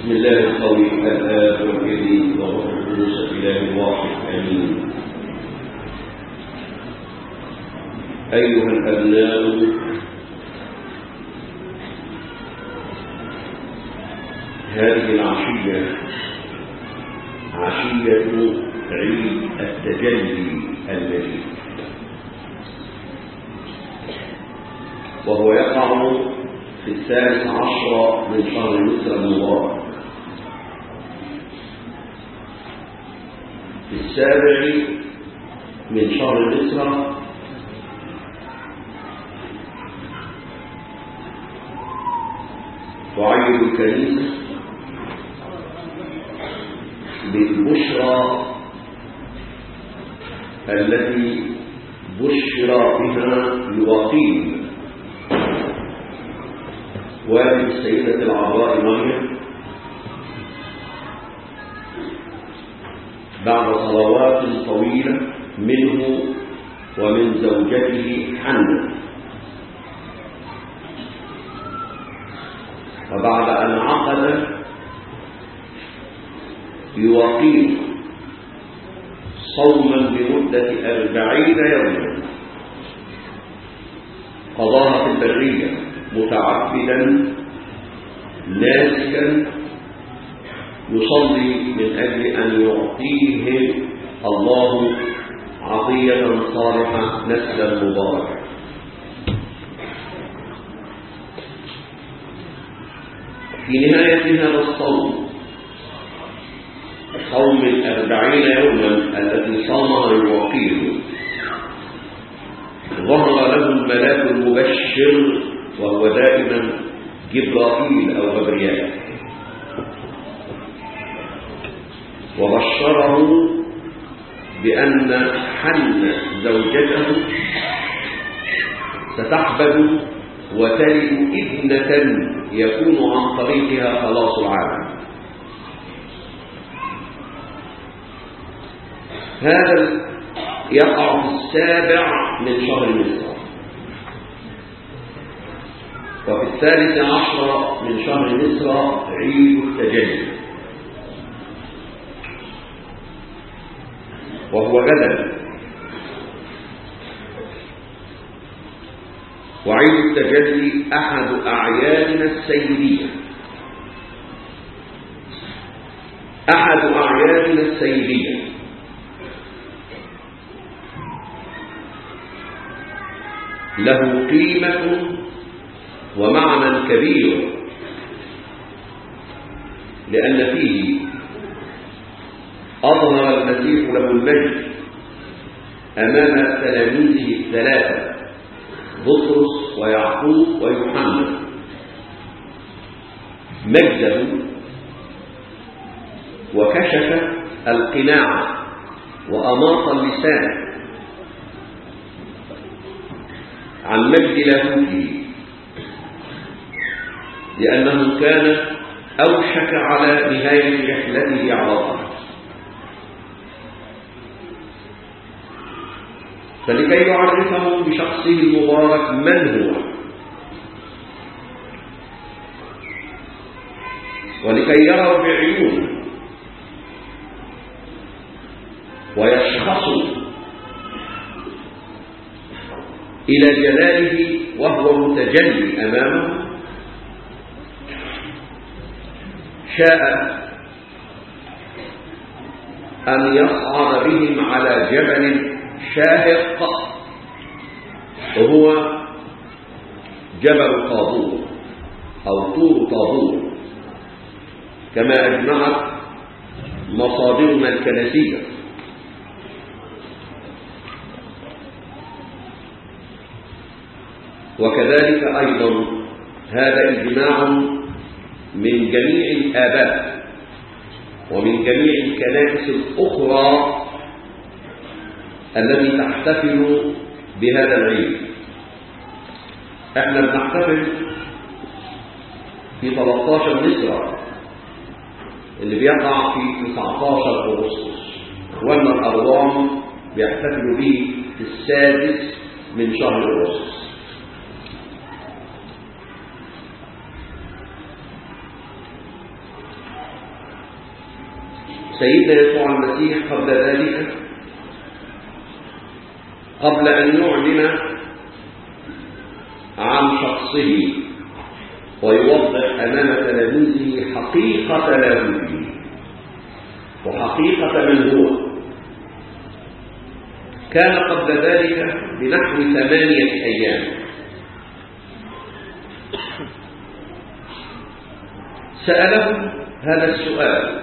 بسم الله القوي الآب والابن وروح القدس إله واحد آمين أيها الأبناء هذه العشية عشية عيد التجلي المجيد وهو يقع في الثالث عشر من شهر مصر المبارك في السابع من شهر مصر تعيد الكنيسة بالبشرى التي بشر بها يواقيم والد السيدة العذراء مريم بعد صلوات طويلة منه ومن زوجته حنة وبعد أن عقد يواقيم صوما بمدة أربعين يوما قضاها في البرية متعبدا ناسكا يصلي من أجل أن يعطيه الله عطية صالحة نسلا مباركة في نهاية هذا الصوم صوم الأربعين يوما التي صامها الوقيل ظهر له الملاك المبشر وهو دائما جبرائيل أو غبريال وبشره بأن حن زوجته ستحبل وتلد ابنة يكون عن طريقها خلاص العالم هذا يقع في السابع من شهر مصر وفي الثالث عشر من شهر مصر عيد التجلي وهو غدا وعيد التجلي أحد أعيادنا السيدية أحد أعيادنا السيدية له قيمة ومعنى كبير لأن فيه أظهر المسيح له المجد أمام تلاميذه الثلاثة بطرس ويعقوب ويوحنا مجده وكشف القناع وأماط اللسان عن مجد لاهوته لأنه كان أوشك على نهاية رحلته على الأرض فلكي يعرفهم بشخصه المبارك من هو ولكي يروا بعيونه ويشخصوا إلى جلاله وهو متجلي أمامه شاء أن يصعد بهم على جبل شاهق وهو جبل طابور أو طور طابور كما أجمعت مصادرنا الكنسية وكذلك أيضا هذا إجماع من جميع الآباء ومن جميع الكنائس الأخرى التي تحتفل بهذا العيد احنا بنحتفل في 13 مصر اللي بيقع في 19 أغسطس اخواننا الأرضام بيحتفلوا به في السادس من شهر أغسطس سيدنا يسوع المسيح قبل ذلك قبل أن يعلن عن شخصه ويوضح أمام تلاميذه حقيقة لاهوته وحقيقة من هو كان قبل ذلك بنحو ثمانية أيام سأله هذا السؤال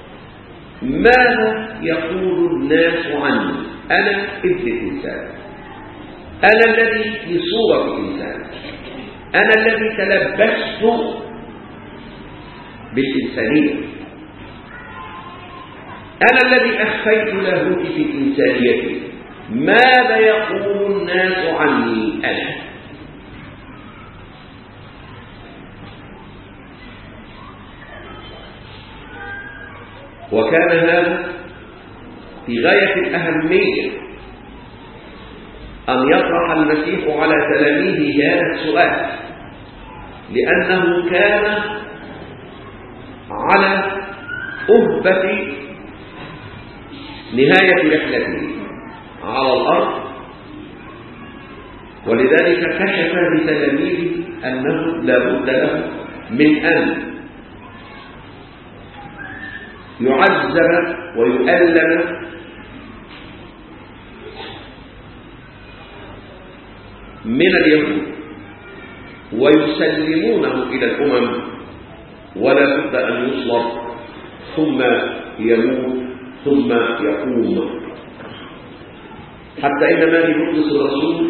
ماذا يقول الناس عني أنا ابن الإنسان أنا الذي في صورة الإنسان أنا الذي تلبست بالإنسانية أنا الذي أخفيت لاهوتي في إنسانيتي ماذا يقول الناس عني أنا وكان هذا في غاية الأهمية أن يطرح المسيح على تلاميذه هذا السؤال لأنه كان على أهبة نهاية رحلته على الأرض ولذلك كشف لتلاميذه أنه لا بد له من أن يعذب ويؤلم من اليهود ويسلمونه إلى الأمم ولا بد أن يصلب ثم يموت ثم يقوم حتى إن مالي بطرس الرسول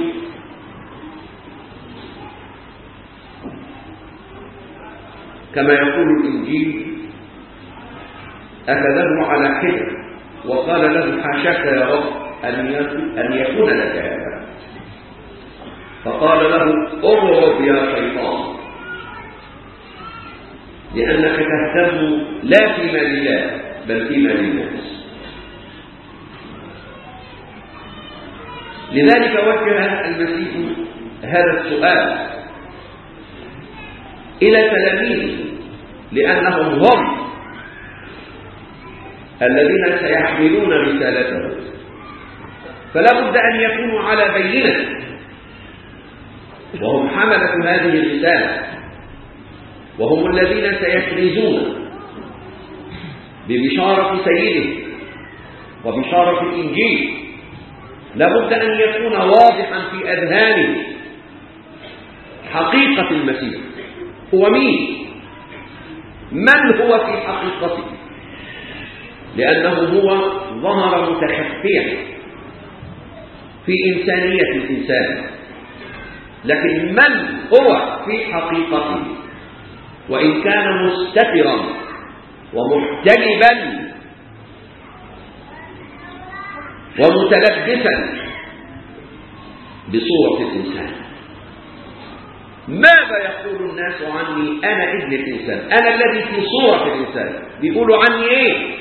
كما يقول الإنجيل أخذه على حده وقال له حاشاك يا رب أن يكون لك هذا فقال له اضرب يا شيطان لأنك تهتم لا في مال الله بل في مال الناس لذلك وجه المسيح هذا السؤال إلى تلاميذه لأنهم هم الذين سيحملون رسالته فلا بد أن يكونوا على بينة وهم حملة هذه الرسالة وهم الذين سيكرزون ببشارة سيده وبشارة الإنجيل لابد أن يكون واضحا في أذهانه حقيقة المسيح هو مين من هو في حقيقته لأنه هو ظهر متخفيا في إنسانية الإنسان لكن من هو في حقيقته وإن كان مستترا ومحتجبا ومتلبسا بصورة الإنسان ماذا يقول الناس عني أنا ابن الإنسان أنا الذي في صورة الإنسان بيقولوا عني إيه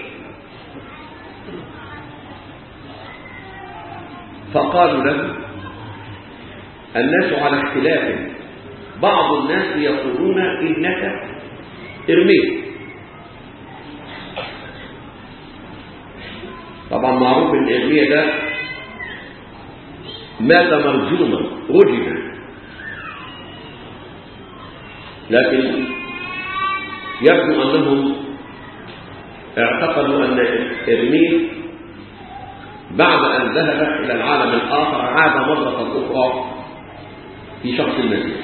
فقالوا له الناس على اختلاف بعض الناس يقولون إنك ارميت طبعا معروف ان ارميا ده مات مرجوما رجما لكن يبدو انهم اعتقدوا ان ارميا بعد ان ذهب الى العالم الاخر عاد مره اخرى في شخص المسيح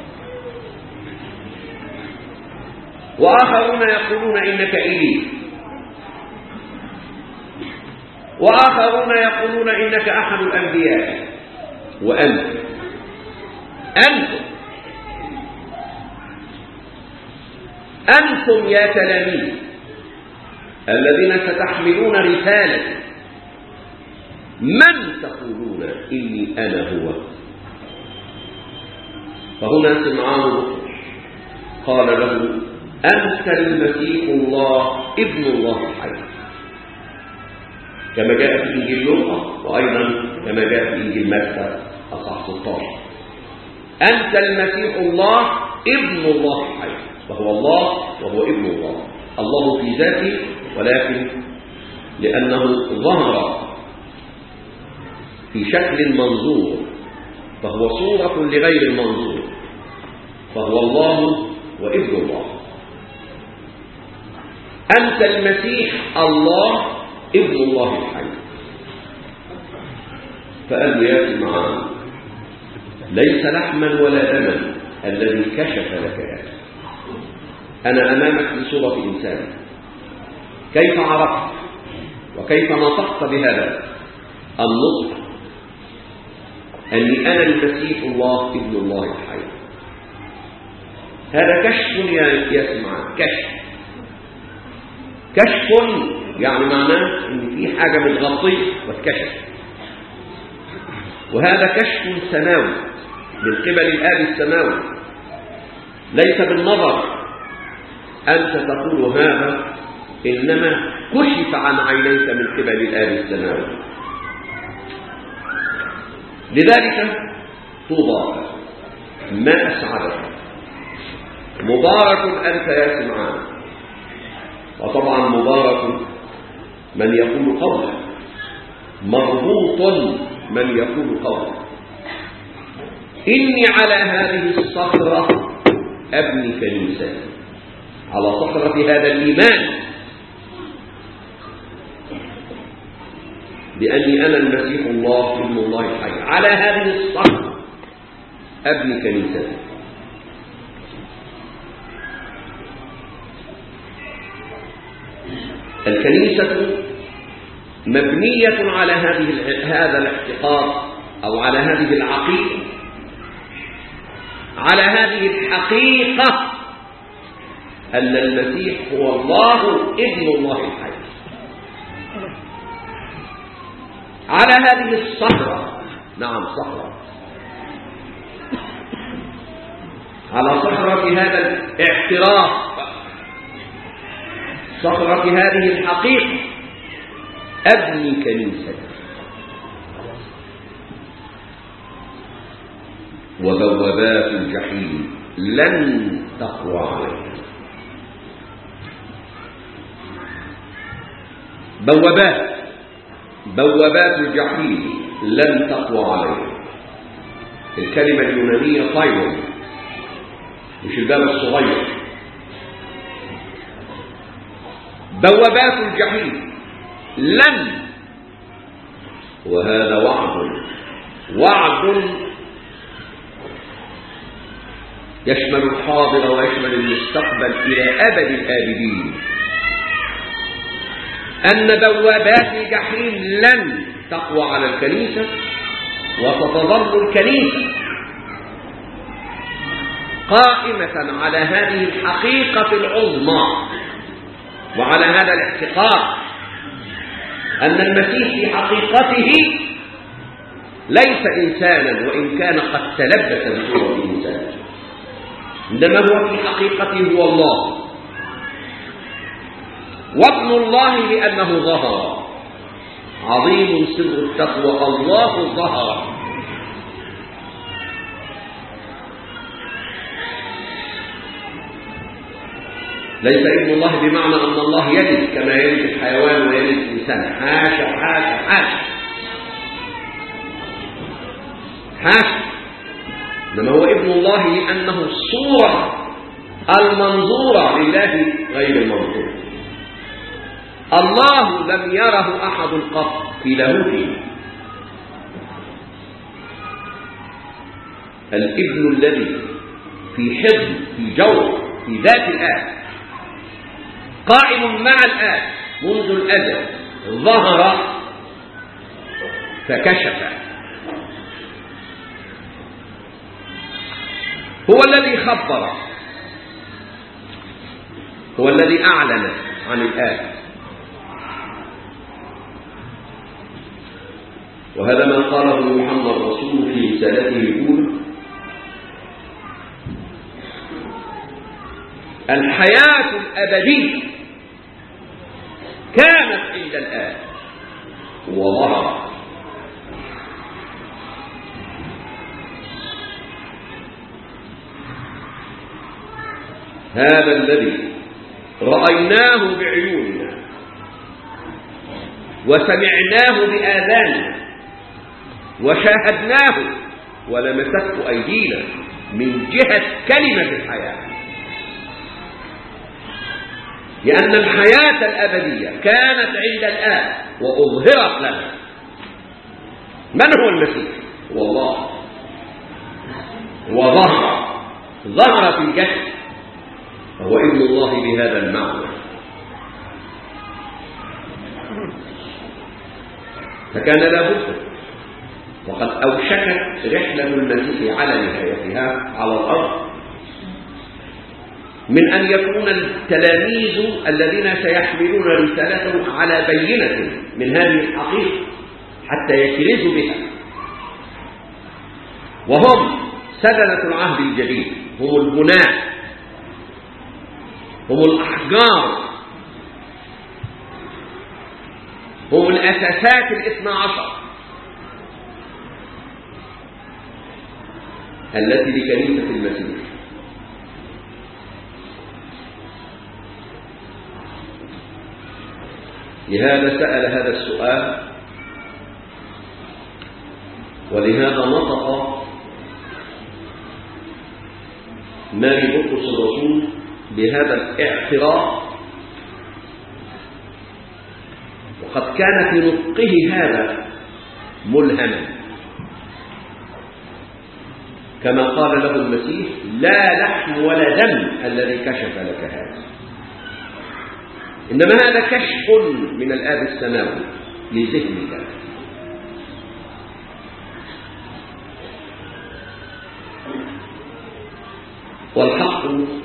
واخرون يقولون انك ايليس وآخرون يقولون إنك أحد الأنبياء وأنت أنتم أنتم يا تلاميذ الذين ستحملون رسالة من تقولون إني أنا هو فهنا سمعان قال له أنت المسيح الله ابن الله الحي كما جاء في إنجيل لوقا وأيضا كما جاء في إنجيل متى أصح 16 أنت المسيح الله ابن الله الحي فهو الله وهو ابن الله الله في ذاته ولكن لأنه ظهر في شكل منظور فهو صورة لغير المنظور فهو الله وابن الله أنت المسيح الله ابن الله الحي فقال له يا سمعان ليس لحما ولا دما الذي كشف لك هذا أنا أمامك في صورة إنسان كيف عرفت وكيف نطقت بهذا النطق أني أنا المسيح الله ابن الله الحي هذا كشف يا سمعان كشف كشف يعني معناه ان في حاجة متغطية واتكشف وهذا كشف سماوي من قبل الآب السماوي ليس بالنظر أنت تقول هذا إنما كشف عن عينيك من قبل الآب السماوي لذلك طوبى ما أسعدك مبارك أنت يا سمعان وطبعا مبارك من يقول قولا مربوط من يقول قولا إني على هذه الصخرة أبني كنيسة على صخرة هذا الإيمان بأني أنا المسيح الله ابن الله الحي على هذه الصخرة أبني كنيسة الكنيسة مبنية على هذه هذا الاعتقاد أو على هذه العقيدة على هذه الحقيقة أن المسيح هو الله ابن الله الحي على هذه الصخرة نعم صخرة على صخرة هذا الاعتراف صخرة هذه الحقيقة أبني كنيسة وبوابات الجحيم لن تقوى عليها بوابات بوابات الجحيم لن تقوى عليها الكلمة اليونانية طيب مش الباب الصغير بوابات الجحيم لن وهذا وعد وعد يشمل الحاضر ويشمل المستقبل إلى أبد الآبدين أن بوابات الجحيم لن تقوى على الكنيسة وستظل الكنيسة قائمة على هذه الحقيقة العظمى وعلى هذا الاعتقاد أن المسيح في حقيقته ليس إنسانا وإن كان قد تلبس بصورة الإنسان إنما هو في حقيقته هو الله وابن الله لأنه ظهر عظيم سر التقوى الله ظهر ليس ابن الله بمعنى أن الله يلد كما يلد الحيوان ويلد الإنسان حاشا حاشا حاشا حاشا إنما هو ابن الله لأنه الصورة المنظورة لله غير المنظور الله لم يره أحد قط في لاهوته الابن الذي في حضن في جوف في ذات الآب قائم مع الآب منذ الأزل ظهر فكشف هو الذي خبر هو الذي أعلن عن الآب وهذا ما قاله محمد رسول في رسالته الأولى الحياة الأبدية كانت عند الآن وظهرت هذا الذي رأيناه بعيوننا وسمعناه بآذاننا وشاهدناه ولمسته أيدينا من جهة كلمة الحياة لأن الحياة الأبدية كانت عند الآن وأظهرت لنا من هو المسيح؟ هو الله وظهر ظهر في الجسد فهو ابن الله بهذا المعنى فكان لابد وقد أوشكت رحلة المسيح على نهايتها على الأرض من أن يكون التلاميذ الذين سيحملون رسالته على بينة من هذه الحقيقة حتى يكرزوا بها وهم سدنة العهد الجديد هم البناء هم الأحجار هم الأساسات الاثنى عشر التي لكنيسة المسيح لهذا سأل هذا السؤال ولهذا نطق ماري بطرس الرسول بهذا الاعتراف وقد كان في نطقه هذا ملهما كما قال له المسيح لا لحم ولا دم الذي كشف لك هذا إنما هذا كشف من الآب السماوي لذهنك والحق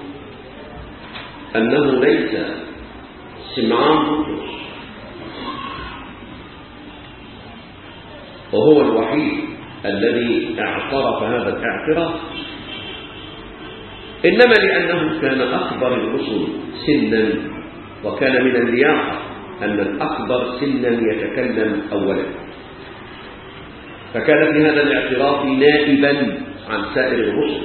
أنه ليس سمعان بطرس وهو الوحيد الذي اعترف هذا الاعتراف إنما لأنه كان أكبر الرسل سنا وكان من اللياقة أن الأكبر سنا يتكلم أولا فكان في هذا الاعتراف نائبا عن سائر الرسل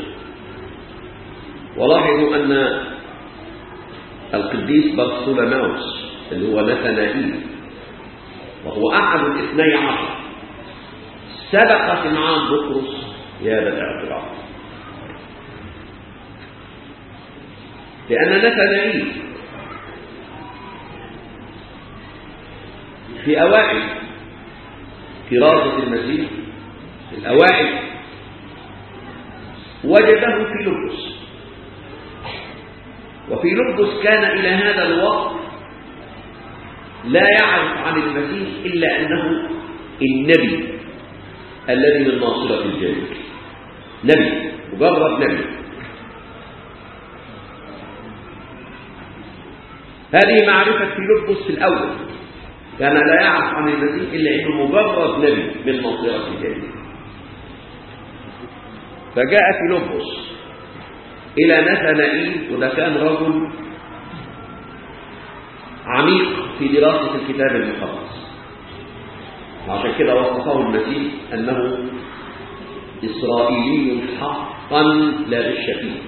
ولاحظوا أن القديس برثولماوس اللي هو نثنائيل وهو أحد الاثني عشر سبق سمعان بطرس بهذا الاعتراف لأن نثنائيل في أوائل كراسة المسيح في الأوائل وجده في لبس وفي لبس كان إلى هذا الوقت لا يعرف عن المسيح إلا أنه النبي الذي من ناصرة الجليل نبي مجرد نبي هذه معرفة في لبس في الأول كان لا يعرف عن المسيح إلا أنه مجرد نبي من ناصرة الجليل فجاء في لبس إلى نثنائيل وده كان رجل عميق في دراسة الكتاب المقدس وعشان كده وصفه المسيح أنه إسرائيلي حقا لا غش فيه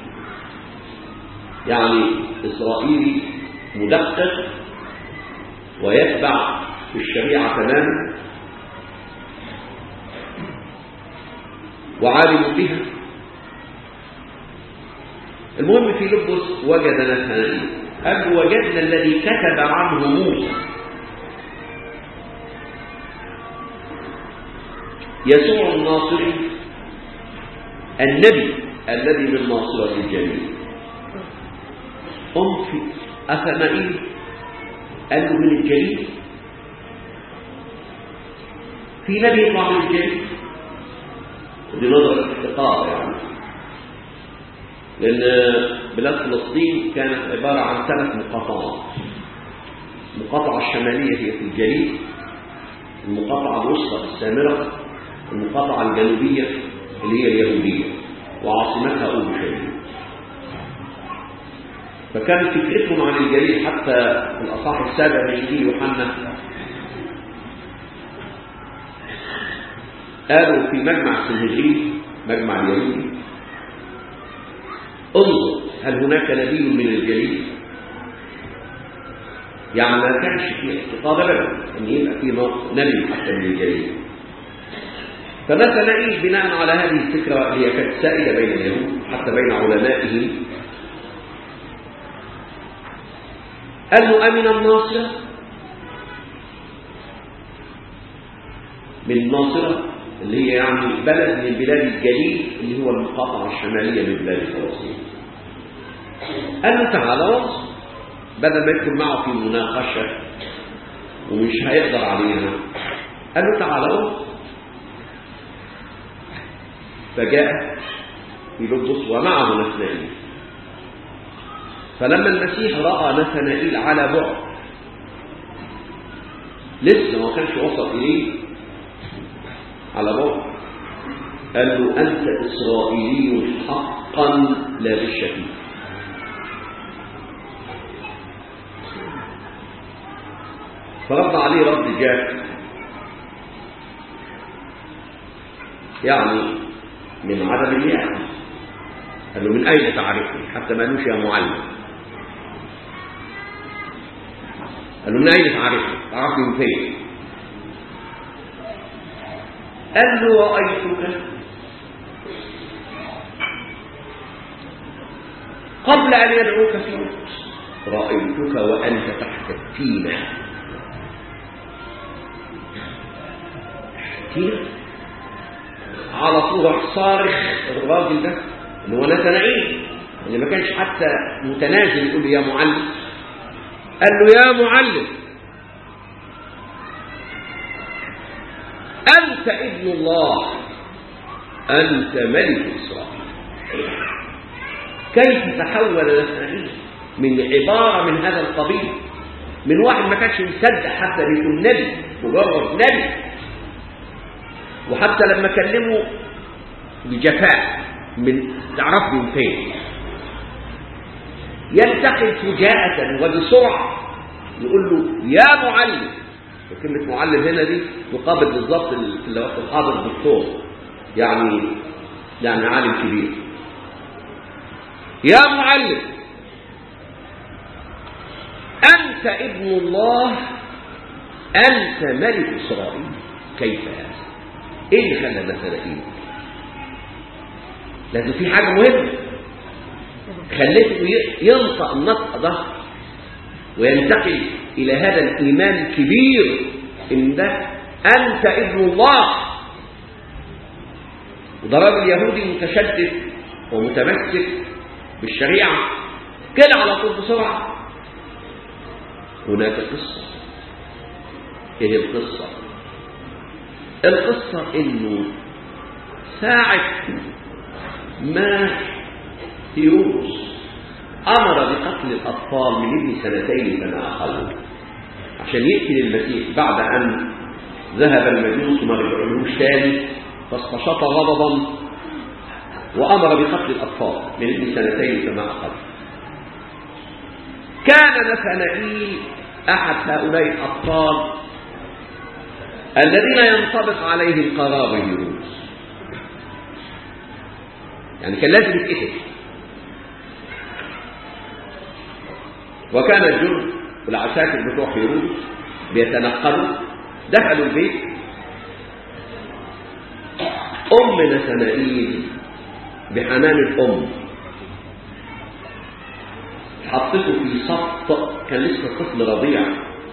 يعني إسرائيلي مدقق ويتبع الشريعة تماما وعالم بها المهم في لبس وجد نثنائيل قال وجدنا الذي كتب عنه موسى يسوع الناصري النبي الذي من ناصرة الجميع قم في أثنائيل قال له من الجليل في نبي يطلع من الجليل ودي نظرة افتقار يعني لأن بلاد فلسطين كانت عبارة عن ثلاث مقاطعات المقاطعة الشمالية هي في الجليل المقاطعة الوسطى في السامرة المقاطعة الجنوبية اللي هي اليهودية وعاصمتها أورشليم فكانت فكرتهم عن الجليل حتى في الأصحاح السابع من إنجيل يوحنا قالوا في مجمع السنهدرين مجمع اليهودي انظر هل هناك نبي من الجليل يعني ما كانش في اعتقاد ابدا ان يبقى في نبي حتى من الجليل فنتنائيل بناء على هذه الفكرة هي كانت سائدة بين اليهود حتى بين علمائهم أنه أمن الناصرة من الناصرة اللي هي يعني بلد من بلاد الجليل اللي هو المقاطعة الشمالية من بلاد فلسطين قال له تعالى بدل ما يدخل معه في مناقشة ومش هيقدر عليها قال له تعالى فجاء فيلبس ومعه نثنائيل فلما المسيح رأى نثنائيل على بعد لسه ما كانش وصل إليه على بعد قال له أنت إسرائيلي حقا لا بالشكيك فرد عليه رد جاف يعني من عدم اليأس قال له من أين تعرفني حتى ما قالوش يا معلم قال له من أين تعرفني تعرفني من فين قال له رأيتك قبل أن يدعوك في وقت رأيتك وأنت تحت التينة التينة على طول راح صارخ الراجل ده اللي هو نتنعيم اللي ما كانش حتى متنازل يقول له يا معلم قال له يا معلم أنت ابن الله أنت ملك إسرائيل كيف تحول نتنعيم من عبارة من هذا القبيل من واحد ما كانش مصدق حتى بيكون نبي مجرد نبي وحتى لما كلمه بجفاء من تعرف من فين ينتقل فجاءة وبسرعة يقول له يا معلم وكلمة معلم هنا دي تقابل بالضبط في الوقت الحاضر دكتور يعني يعني عالم كبير يا معلم أنت ابن الله أنت ملك إسرائيل كيف هذا ايه اللي خلى ده سنتين لازم في حاجه مهمه خليته ينطق النطق ده وينتقل الى هذا الايمان الكبير ان ده انت ابن الله وده راجل يهودي متشدد ومتمسك بالشريعه كده على طول بسرعه هناك قصه ايه القصه القصة انه ساعة ما هيروس امر بقتل الاطفال من ابن سنتين فما اقل عشان يقتل المسيح بعد ان ذهب المجوس وما رجعلوش تاني فاستشط غضبا وامر بقتل الاطفال من ابن سنتين فما اقل كان نثنائيل احد هؤلاء الاطفال الذين ينطبق عليهم قرار هيروس يعني كان لازم يتقتل وكان الجند والعساكر بتوع هيروس بيتنقلوا دخلوا البيت أم نثنائيل بحنان الأم حطته في صف كان لسه طفل رضيع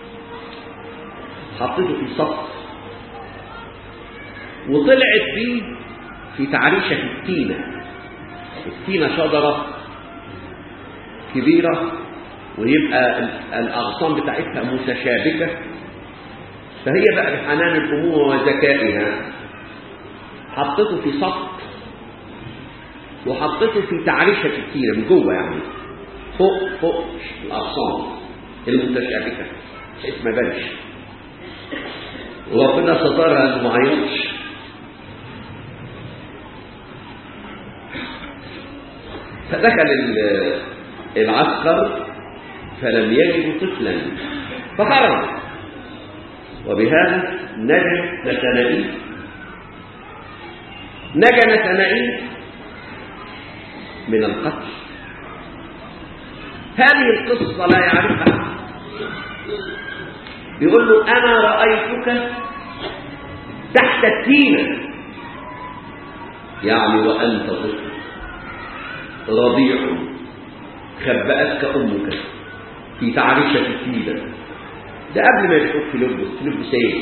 حطته في صف وطلعت بيه في تعريشة التينة التينة شجرة كبيرة ويبقى الأغصان بتاعتها متشابكة فهي بقى بحنان الأمومة وذكائها حطته في صف وحطته في تعريشة التينة من جوه يعني فوق فوق الأغصان المتشابكة بحيث ما بانش وربنا سترها انه ما عيطش فدخل العسكر فلم يجدوا طفلا فخرج وبهذا نجا نتنائيل نجا نتنائيل من القتل هذه القصة لا يعرفها بيقول له أنا رأيتك تحت التينة يعني وأنت طفل رضيع خبأتك أمك في تعريشة التينة ده قبل ما يدخل في لبس لبس ايه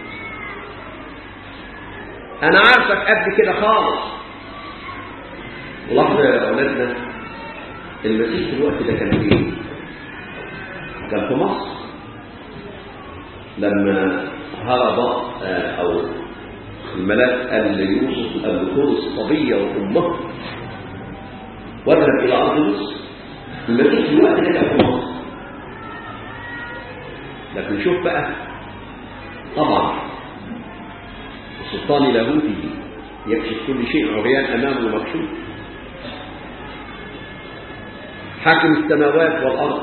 انا عارفك قبل كده خالص ولاحظوا يا اولادنا المسيح في الوقت ده كان فين كان في مصر لما هرب او الملاك قال ليوسف قال خذ الصبيه وامه واذهب الى ارض مصر المسيح في الوقت ده كان في مصر لكن شوف بقى طبعا السلطان لاهوته يكشف كل شيء عريان امامه مكشوف حاكم السماوات والارض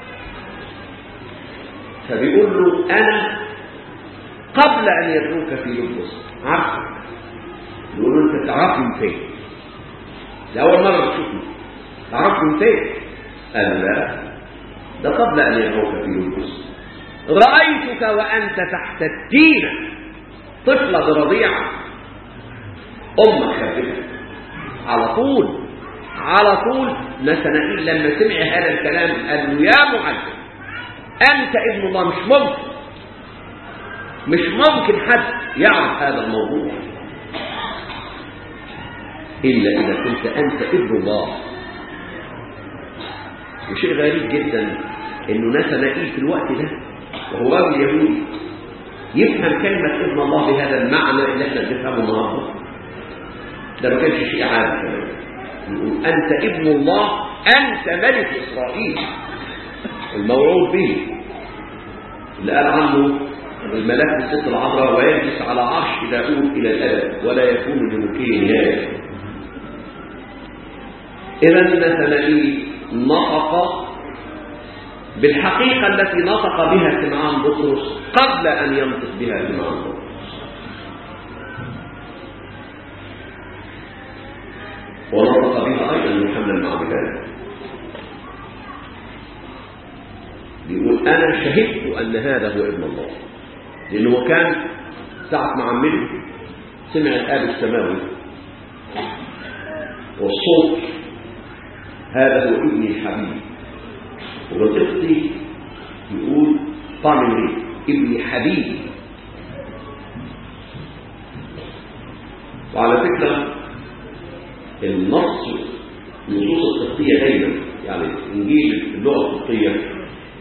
فبيقول له انا قبل ان يدعوك في لبس عارفك يقول له انت تعرفني من فين ده اول مره تشوفني تعرفني من فين قال لا ده قبل ان يدعوك في لبس رأيتك وأنت تحت التينة طفلة برضيعة أمك خبتك على طول على طول نتنائيل لما سمع هذا الكلام قال له يا معلم أنت ابن الله مش ممكن مش ممكن حد يعرف هذا الموضوع إلا إذا كنت أنت ابن الله وشيء غريب جدا إنه نتنائيل في الوقت ده وهو رجل يهودي يفهم كلمة ابن الله بهذا المعنى اللي احنا بنفهمه النهارده ده ما كانش شيء عادي كمان يقول أنت ابن الله أنت ملك إسرائيل الموعود به اللي قال عنه الملاك الست العذراء ويجلس على عرش داود إلى الأبد ولا يكون لملكه نهاية إذا نتنائيل نطق بالحقيقة التي نطق بها سمعان بطرس قبل أن ينطق بها سمعان بطرس ونطق بها أيضا يوحنا المعمدان يقول أنا شهدت أن هذا هو ابن الله لأنه كان ساعة ما عمله سمع الآب السماوي والصوت هذا هو ابني الحبيب وطفلي يقول طعم ايه ابني حبيبي وعلى فكرة النص النصوص القبطية دايما يعني انجيل اللغة القبطية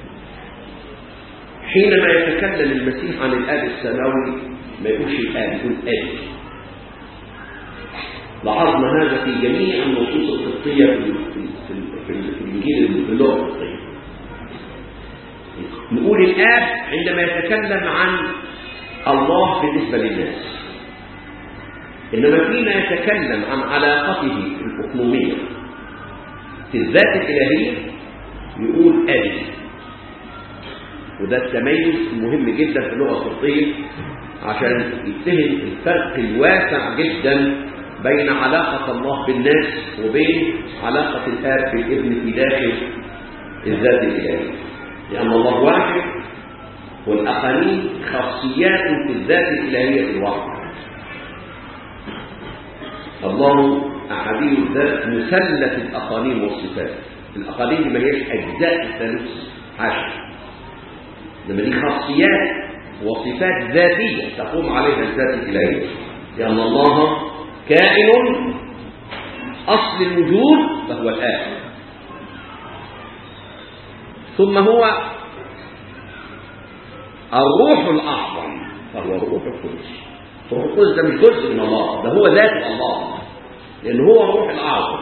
حينما يتكلم المسيح عن الآب السماوي ما يقولش الآب يقول آب لاحظنا هذا في جميع النصوص القبطية في, في, في, في الإنجيل باللغة القبطية نقول الآب عندما يتكلم عن الله بالنسبة للناس إنما فيما يتكلم عن علاقته الأقنومية في الذات الإلهية يقول أبي وده التميز المهم جدا في اللغة القبطية عشان يتهم الفرق الواسع جدا بين علاقة الله بالناس وبين علاقة الآب بالابن في داخل الذات الإلهية لأن الله واحد والأقانيم خاصيات في الذات الإلهية الواحدة الله أحدي الذات مثلث الأقانيم والصفات الأقانيم دي ما هيش أجزاء الثالوث حاشا لما دي خاصيات وصفات ذاتية تقوم عليها الذات الإلهية لأن الله كائن أصل الوجود فهو الآب ثم هو الروح الأعظم فهو الروح القدس الروح القدس ده مش جزء من الله ده هو ذات الله لأن هو الروح الأعظم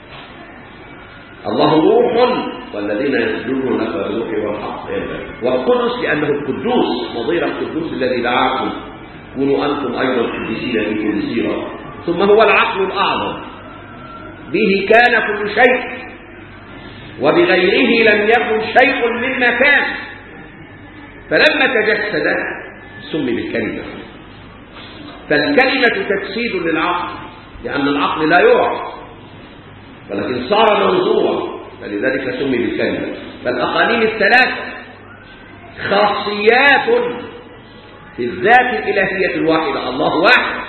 الله روح والذين يسجدون بالروح والحق والقدس لأنه القدوس نظير القدوس الذي دعاكم كونوا أنتم أيضا قدسين في كل سيرة ثم هو العقل الأعظم به كان كل شيء وبغيره لم يكن شيء مما كان فلما تجسد سمي بالكلمة فالكلمة تجسيد للعقل لأن العقل لا يعرف ولكن صار منظورا فلذلك سمي بالكلمة فالأقانيم الثلاثة خاصيات في الذات الإلهية الواحدة الله واحد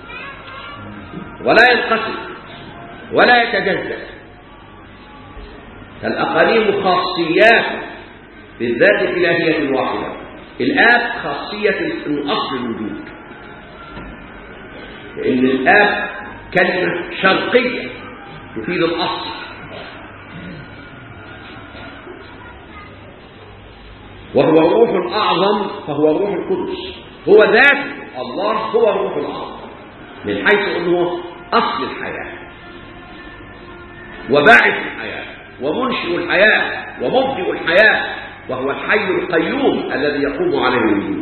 ولا ينقسم ولا يتجزأ فالأقاليم خاصيات في الذات الإلهية الواحدة الآب خاصية من أصل الوجود لأن الآب كلمة شرقية تفيد الأصل وهو الروح الأعظم فهو الروح القدس هو ذات الله هو الروح الأعظم من حيث أنه أصل الحياة وباعث الحياة ومنشئ الحياة ومبدئ الحياة وهو الحي القيوم الذي يقوم عليه الوجود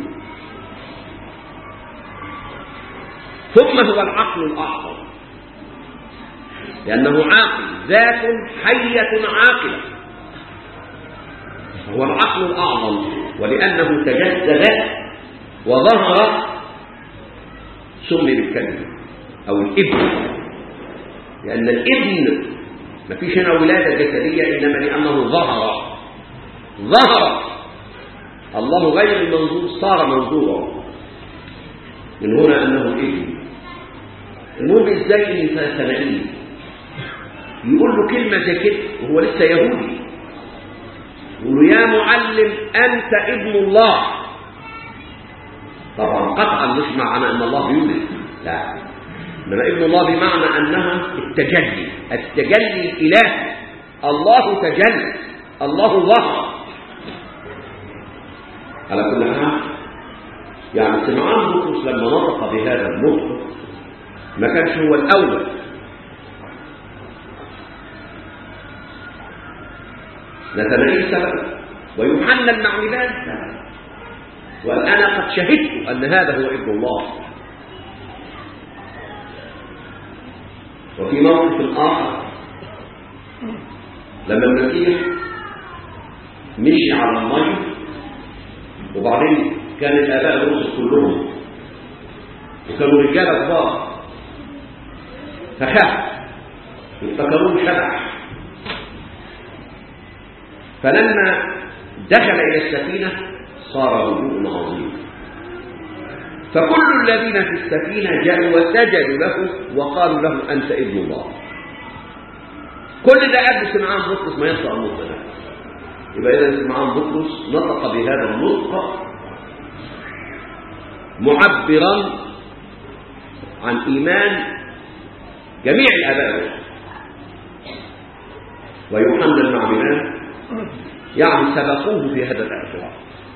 ثم هو العقل الأعظم لأنه عاقل ذات حية عاقلة هو العقل الأعظم ولأنه تجسد وظهر سمي بالكلمة أو الابن لأن الابن ما فيش هنا ولادة جسدية إنما لأنه ظهر ظهر الله غير المنظور صار منظورا من هنا أنه ابن المهم ازاي ثنائي يقول له كلمة زي كده وهو لسه يهودي يقول له يا معلم أنت ابن الله طبعا قطعا مش معنى أن الله يولد لا إنما ابن الله بمعنى أنها التجلي التجلي الإلهي الله تجلى الله ظهر على كل حال يعني سمعان بطرس لما نطق بهذا النطق ما كانش هو الأول نتنائل سبب ويوحنا المعمدان سبب وقال أنا قد شهدت أن هذا هو ابن الله وفي موقف آخر لما المسيح مشي على المي وبعدين كان الآباء الرسل كلهم وكانوا رجاله كبار فخاف افتكروه شبح فلما دخل إلى السفينة صار هدوء عظيم فكل الذين في السفينة جاءوا وسجدوا له وقالوا له أنت ابن الله كل ده قبل سمعان بطرس ما يطلع النطق ده يبقى إذا سمعان بطرس نطق بهذا النطق معبرا عن إيمان جميع الآباء ويوحنا المعمدان يعني سبقوه في هذا الاعتراف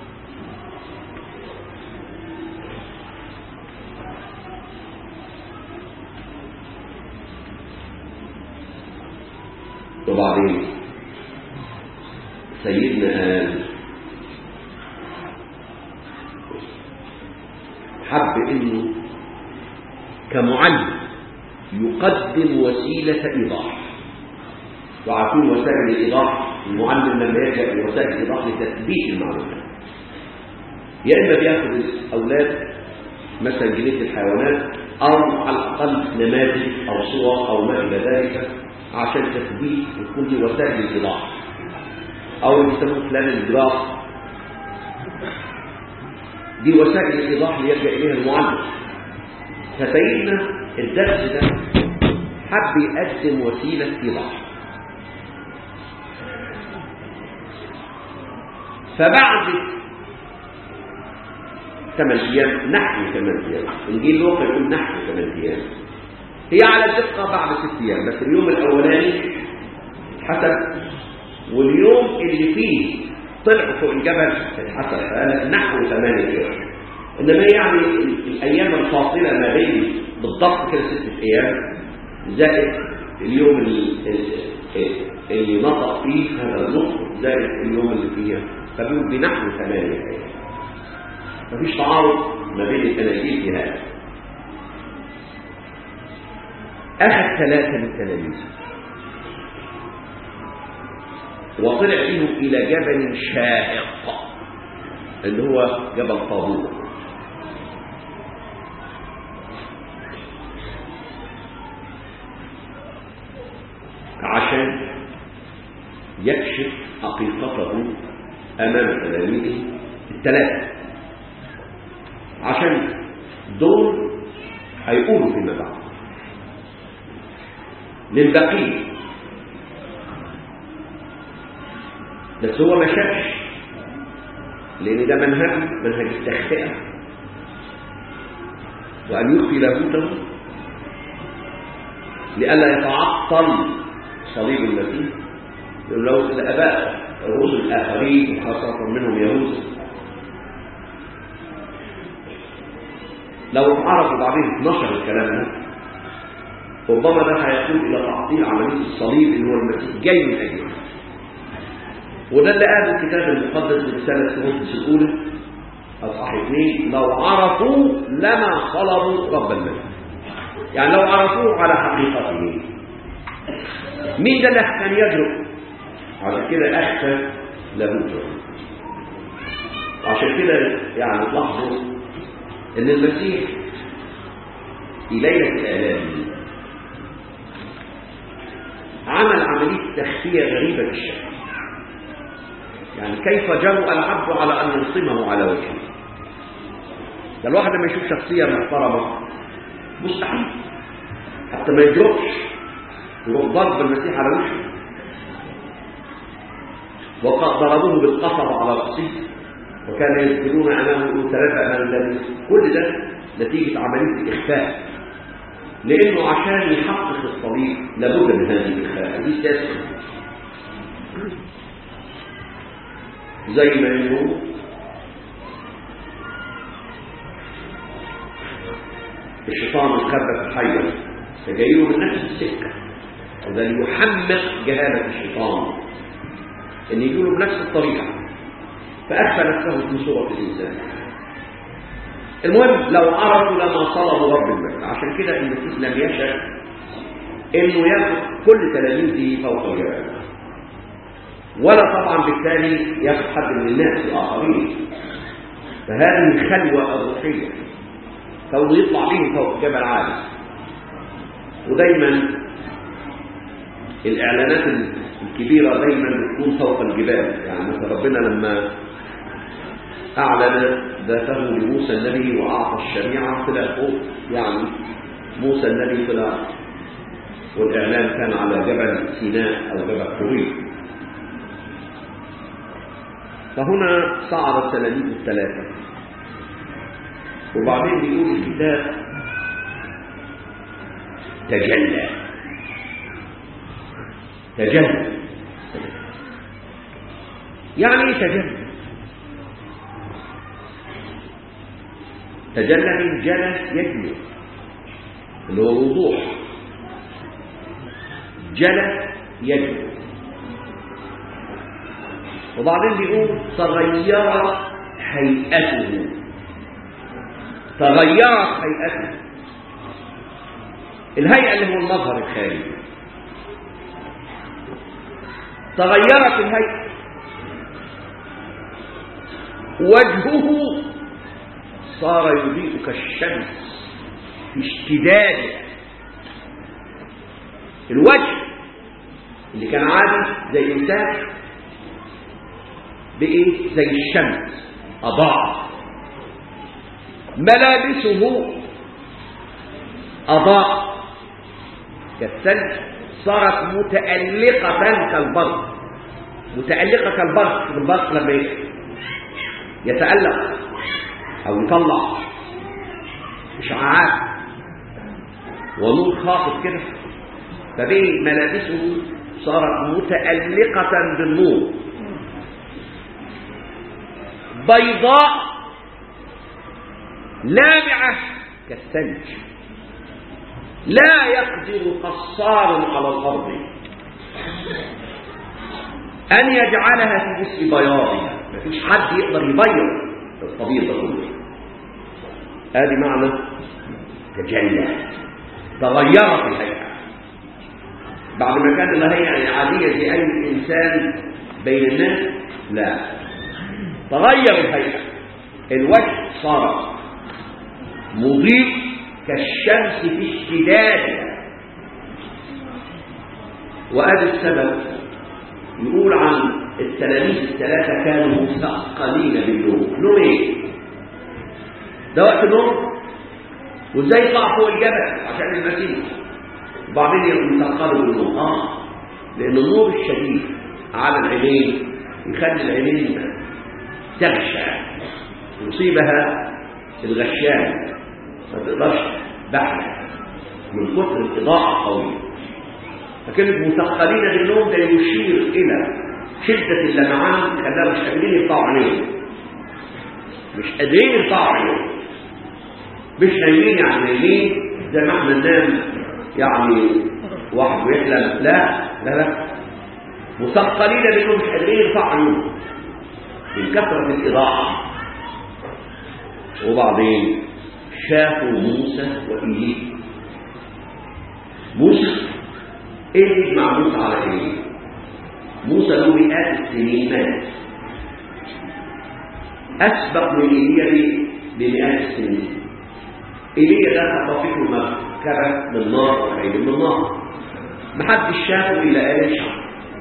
وبعدين سيدنا قال حب انه كمعلم يقدم وسيلة إيضاح وعارفين وسائل الإيضاح المعلم لما يلجأ لوسائل الإيضاح لتثبيت المعلومات يا إما بياخد الأولاد مثلا جنينة الحيوانات أو على الأقل نماذج أو صور أو ما إلى ذلك عشان تثبيت وتكون دي وسائل الإيضاح أو يسموه فلان الجراف دي وسائل الإيضاح اللي يلجأ إليها المعلم فسيدنا الدرس ده حب يقدم وسيلة إيضاح فبعد ثمان أيام نحو ثمان أيام إنجيل لوقا يقول نحو ثمان أيام هي على الدقة بعد ست أيام بس اليوم الأولاني اتحسب واليوم اللي فيه طلع فوق الجبل اتحسب فقال نحو ثمانية أيام إنما يعني الأيام الفاصلة ما بين بالضبط كده ستة أيام زائد اليوم اللي, اللي نطق فيه هذا النطق زائد اليوم اللي فيها فبيقول بنحو ثمانية أيام مفيش تعارض ما بين التنازيل في هذا أخذ ثلاثة من التلاميذ وطلع بهم إلى جبل شاهق اللي هو جبل طابور عشان يكشف حقيقته أمام تلاميذه الثلاثة عشان دول هيقولوا فيما بعد للبقية بس هو ما شافش لأن ده منهج منهج التخطئة وأن يخفي لاهوته لئلا يتعطل صليب المسيح لو الآباء الرسل الآخرين وخاصة منهم يهوذا لو عرفوا بعدين 12 الكلام ده ربما ده هيقود إلى تعطيل عملية الصليب اللي هو المسيح جاي من أجله وده اللي قاله الكتاب المقدس في رسالة كورنثوس الأولى أصحاح اثنين لو عرفوا لما صلبوا رب المجد يعني لو عرفوه على حقيقته مين ده اللي كان يجرؤ عشان كده أخفى لاهوته وعشان كده يعني تلاحظوا ان المسيح في ليلة الآلام عمل عملية تخفية غريبة الشكل يعني كيف جرؤ العبد على أن يلطمه على وجهه ده الواحد لما يشوف شخصية محترمة مستحيل حتى ما يجرؤش يروح ضرب المسيح على وجهه وقد ضربوه بالقصب على رأسه وكان يذكرون أمامه ثلاثة أمام ذلك كل ده نتيجة عملية الإخفاء لأنه عشان يحقق الصليب لابد من هذه الإخفاء دي سياسة زي ما يقول الشيطان مخبى في الحية فجايله من نفس السكة وده ليحمق جهالة الشيطان ان يجيله بنفس الطريقة فأخفى نفسه في صورة الإنسان المهم لو عرفوا لما طلبوا رب المجد عشان كده المسيح لم يشأ انه ياخد كل تلاميذه فوق الجبل ولا طبعا بالتالي ياخد حد من الناس الاخرين فهذه الخلوه الروحيه كونه يطلع بهم فوق جبل عالي ودايما الاعلانات الكبيره دايما بتكون فوق الجبال يعني مثلا ربنا لما اعلن ذاته لموسى النبي واعطى الشريعه طلع فوق يعني موسى النبي طلع والاعلان كان على جبل سيناء او جبل طويل فهنا صعد التلاميذ الثلاثة وبعدين بيقول الكتاب تجلى تجلى يعني ايه تجلى تجلى من جلى يجلو اللي هو الوضوح جلى يجلو وبعدين بيقول تغيرت هيئته تغيرت هيئته الهيئة اللي هو المظهر الخارجي تغيرت الهيئة وجهه صار يضيء كالشمس في اشتداده الوجه اللي كان عادي زي الإنسان بإيه؟ زي الشمس أضاء ملابسه أضاء كالثلج صارت متألقة كالبرق متألقة كالبرق البرق لما يتألق أو يطلع إشعاعات ونور خاطف كده فبيه ملابسه صارت متألقة بالنور بيضاء لامعة كالثلج لا يقدر قصار على الأرض أن يجعلها في مثل بياضها مفيش حد يقدر يبيض الطبيب ده كله هذه معنى تجلى تغيرت الهيئة بعد ما كان الهيئة العادية زي أي إنسان بين الناس لا تغير الهيئة الوجه صار مضيء كالشمس في اشتدادها وهذا السبب يقول عن التلاميذ الثلاثة كانوا مثقلين بالنوم نوم ايه؟ ده وقت نوم وازاي يطلع فوق الجبل عشان المسيح وبعدين يتثقلوا بالنوم اه لان النور الشديد على العينين يخلي العينين تغشى يصيبها الغشيان ما تقدرش بحث من كثر الإضاءة القوية فكلمة مثقلين بالنوم ده يشير إلى شدة اللمعان خلاها مش قادرين يرفعوا عينيهم مش قادرين يرفعوا عينيهم مش نايمين يعني نايمين زي ما احنا ننام يعني واحد بيحلم لا لا لا مثقلين بالنوم مش قادرين يرفعوا عينيهم من كثرة الإضاءة وبعدين شافوا موسى وإيليا موسى ايه اللي يجمع موسى على ايه موسى له مئات السنين مات اسبق من ايليا بمئات السنين ايليا ده خطفته مركبه من نار وعين من نار محدش شافه الا اليشع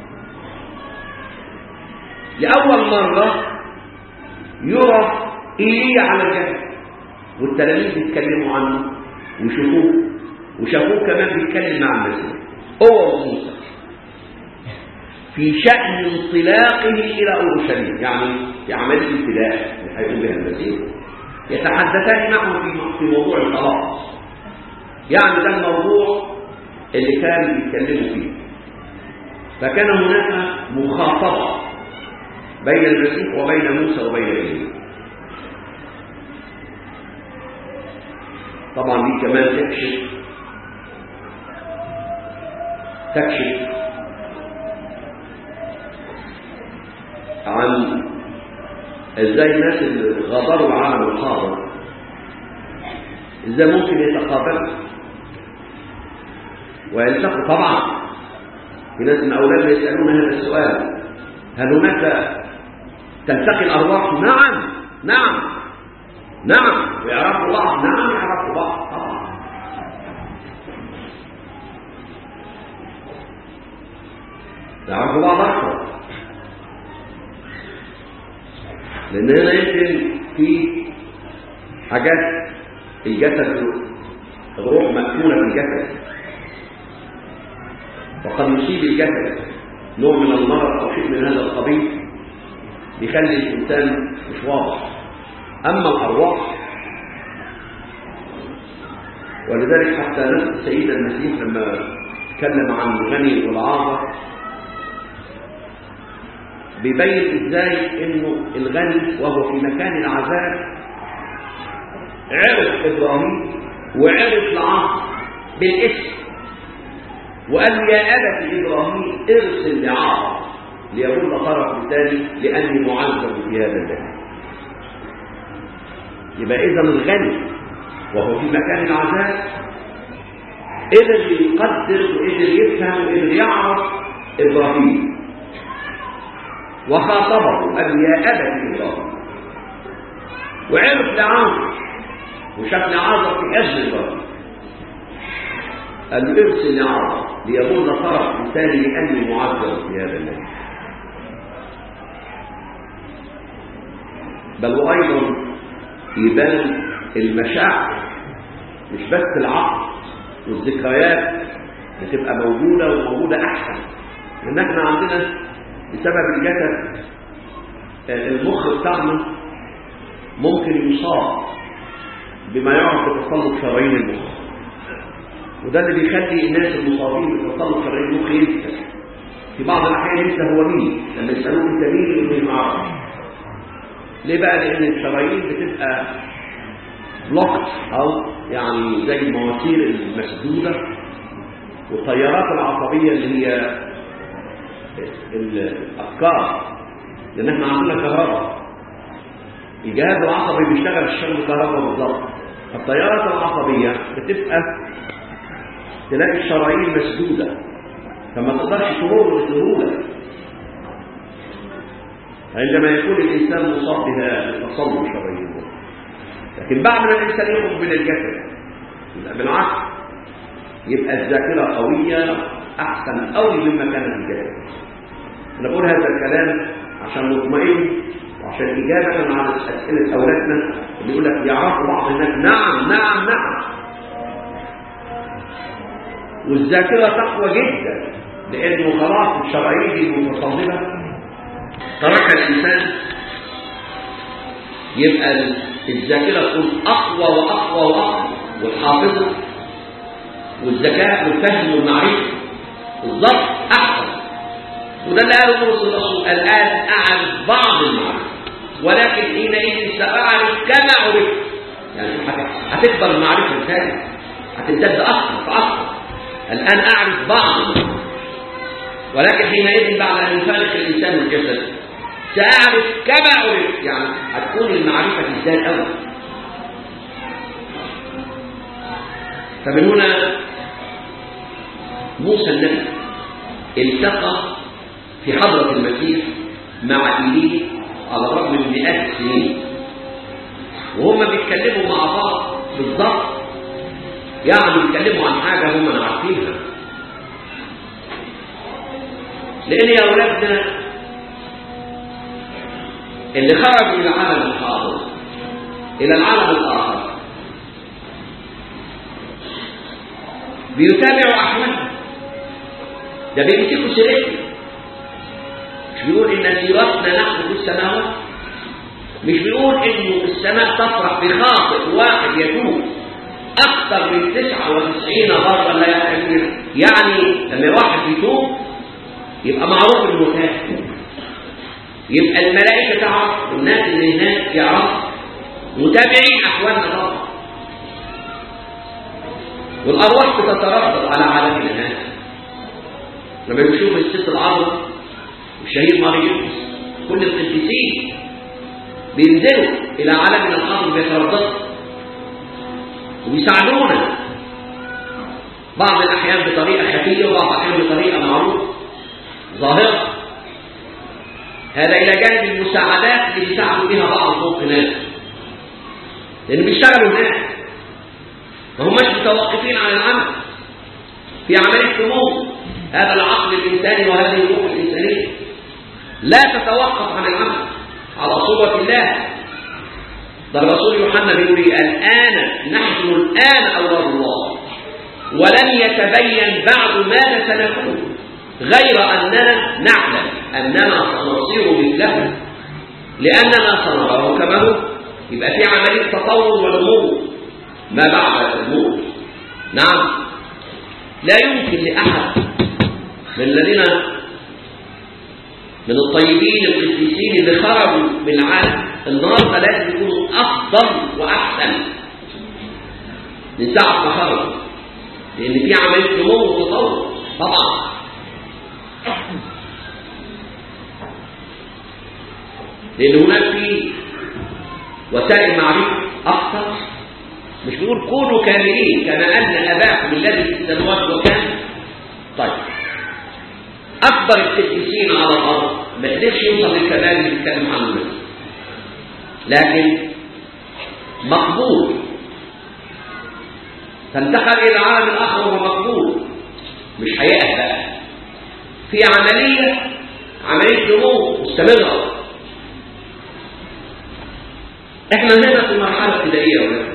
لاول مره يرى ايليا على الجبل والتلاميذ يتكلموا عنه ويشوفوه وشافوه كمان بيتكلم مع المسيح هو وموسى في شأن انطلاقه إلى أورشليم يعني في عملية الابتداء اللي هيقوم بها المسيح يتحدثان معه في في موضوع الخلاص يعني ده الموضوع اللي كانوا بيتكلموا فيه فكان هناك مخاطبة بين المسيح وبين موسى وبين إيليا طبعا دي كمان تكشف تكشف عن ازاي الناس اللي غادروا العالم الحاضر ازاي ممكن يتقابلوا ويلتقوا طبعا في ناس من اولادنا يسالون هذا السؤال هل هناك تلتقي الارواح نعم نعم نعم ويعرفوا بعض نعم يعرفوا بعض طبعا يعرفوا بعض اكثر لان هنا يمكن في حاجات الجسد الروح مكتونه في الجسد وقد يصيب الجسد نوع من المرض او شيء من هذا القبيل بيخلي الانسان مش واضح اما الارواح ولذلك حتى نفس السيد المسيح لما تكلم عن الغني والعاطر بيبين ازاي انه الغني وهو في مكان العذاب عرف ابراهيم وعرف العاصر بالاسم وقال يا ابت ابراهيم ارسل لعاصر ليقول طرف الثاني لاني معذب في هذا البلد يبقى اذا الغني وهو في مكان العذاب قدر يقدر وقدر يفهم وقدر يعرف ابراهيم وخاطبه قال يا ابت ابراهيم وعرف لعازر وشاف لعازر في اجل ابراهيم قال له ارسل لعازر ليظن طرف لساني لاني معذب في هذا الليل بل وايضا يبان المشاعر مش بس العقل والذكريات بتبقى موجوده وموجوده احسن لان احنا عندنا بسبب الجسد المخ بتاعنا ممكن يصاب بما يعرف بتصلب شرايين المخ وده اللي بيخلي الناس المصابين بتصلب شرايين المخ ينسى في بعض الاحيان ينسى هو مين لما يسالوه انت مين يقول ما اعرفش ليه بقى لان الشرايين بتبقى بلوكت او يعني زي المواسير المسدوده والتيارات العصبيه اللي هي الافكار لان احنا عندنا كهرباء الجهاز العصبي بيشتغل الشغل الكهرباء بالظبط التيارات العصبيه بتبقى تلاقي الشرايين مسدوده فما تقدرش تمر بسهوله عندما يكون الانسان مصاب بها تصلب شرايين لكن بعد ما الانسان يخرج من الجسد يبقى بالعكس يبقى الذاكره قويه احسن قوي مما كانت الجسد أنا بقول هذا الكلام عشان نطمئن وعشان إجابة على أسئلة أولادنا اللي يقول لك يعرفوا بعض الناس نعم نعم نعم والذاكرة تقوى جدا لأنه خلاص الشرايين المتصلبة ترك الإنسان يبقى الذاكرة تكون أقوى وأقوى وأقوى والحافظة والذكاء والفهم والمعرفة الضبط أحسن وده اللي قاله الرسول الرسول الآن أعرف بعض المعرفة ولكن حينئذ سأعرف كما عرفت يعني هتكبر المعرفة الثانية هتمتد أكثر فأكثر الآن أعرف بعض المعرفة ولكن حينئذ بعد أن يفارق الإنسان الجسد سأعرف كما عرفت يعني هتكون المعرفة تزداد أول فمن هنا موسى النبي التقى في حضرة المسيح مع إيليه على الرغم من مئات السنين وهم بيتكلموا مع بعض بالضبط يعني بيتكلموا عن حاجة هم عارفينها لأن يا أولادنا اللي خرجوا إلى العالم الحاضر إلى العالم الآخر بيتابعوا أحوالهم ده بيمسكوا سيرتهم مش بيقول إن سيرتنا نحن في السماوات مش بيقول إنه السماء تفرح بخاطئ واحد يتوب أكثر من 99 مرة لا يحتمل يعني لما واحد يتوب يبقى معروف إنه تاب يبقى الملائكة تعرف والناس اللي هناك يعرفوا متابعين أحوالنا طبعا والأرواح بتتردد على عالمنا هذا لما بنشوف الست العظم والشهيد مريم كل القديسين بينزلوا إلى عالمنا الحاضر بيترددوا وبيساعدونا بعض الأحيان بطريقة خفية وبعض الأحيان بطريقة معروفة ظاهرة هذا إلى جانب المساعدات اللي بيساعدوا بها بعض الموقنات لأن بيشتغلوا هناك ما هماش متوقفين عن العمل في عملية نمو هذا العقل الإنساني وهذه الروح الإنسانية لا تتوقف عن العمل على صورة الله ده الرسول يوحنا بيقول الآن نحن الآن أولاد الله ولم يتبين بعد ماذا سنكون غير أننا نعلم أننا سنصير مثله لأننا سنراه كما هو يبقى في عملية تطور ونمو ما بعد الموت نعم لا يمكن لأحد من الذين من الطيبين القديسين اللي خرجوا من العالم النهارده لازم يكونوا أفضل وأحسن من ساعة ما خرجوا لأن في عملية نمو وتطور طبعا لأن هناك في وسائل معرفة أكثر مش بيقول كونوا كاملين كما أن أباكم الذي في السماوات وكان طيب أكبر التدريسين على الأرض ما قدرش يوصل للكمال اللي بيتكلم عنه النبي لكن مقبول تنتقل إلى العالم الآخر وهو مقبول مش هيأس بقى في عملية عملية نمو مستمرة احنا هنا في مرحلة ابتدائية يا ولاد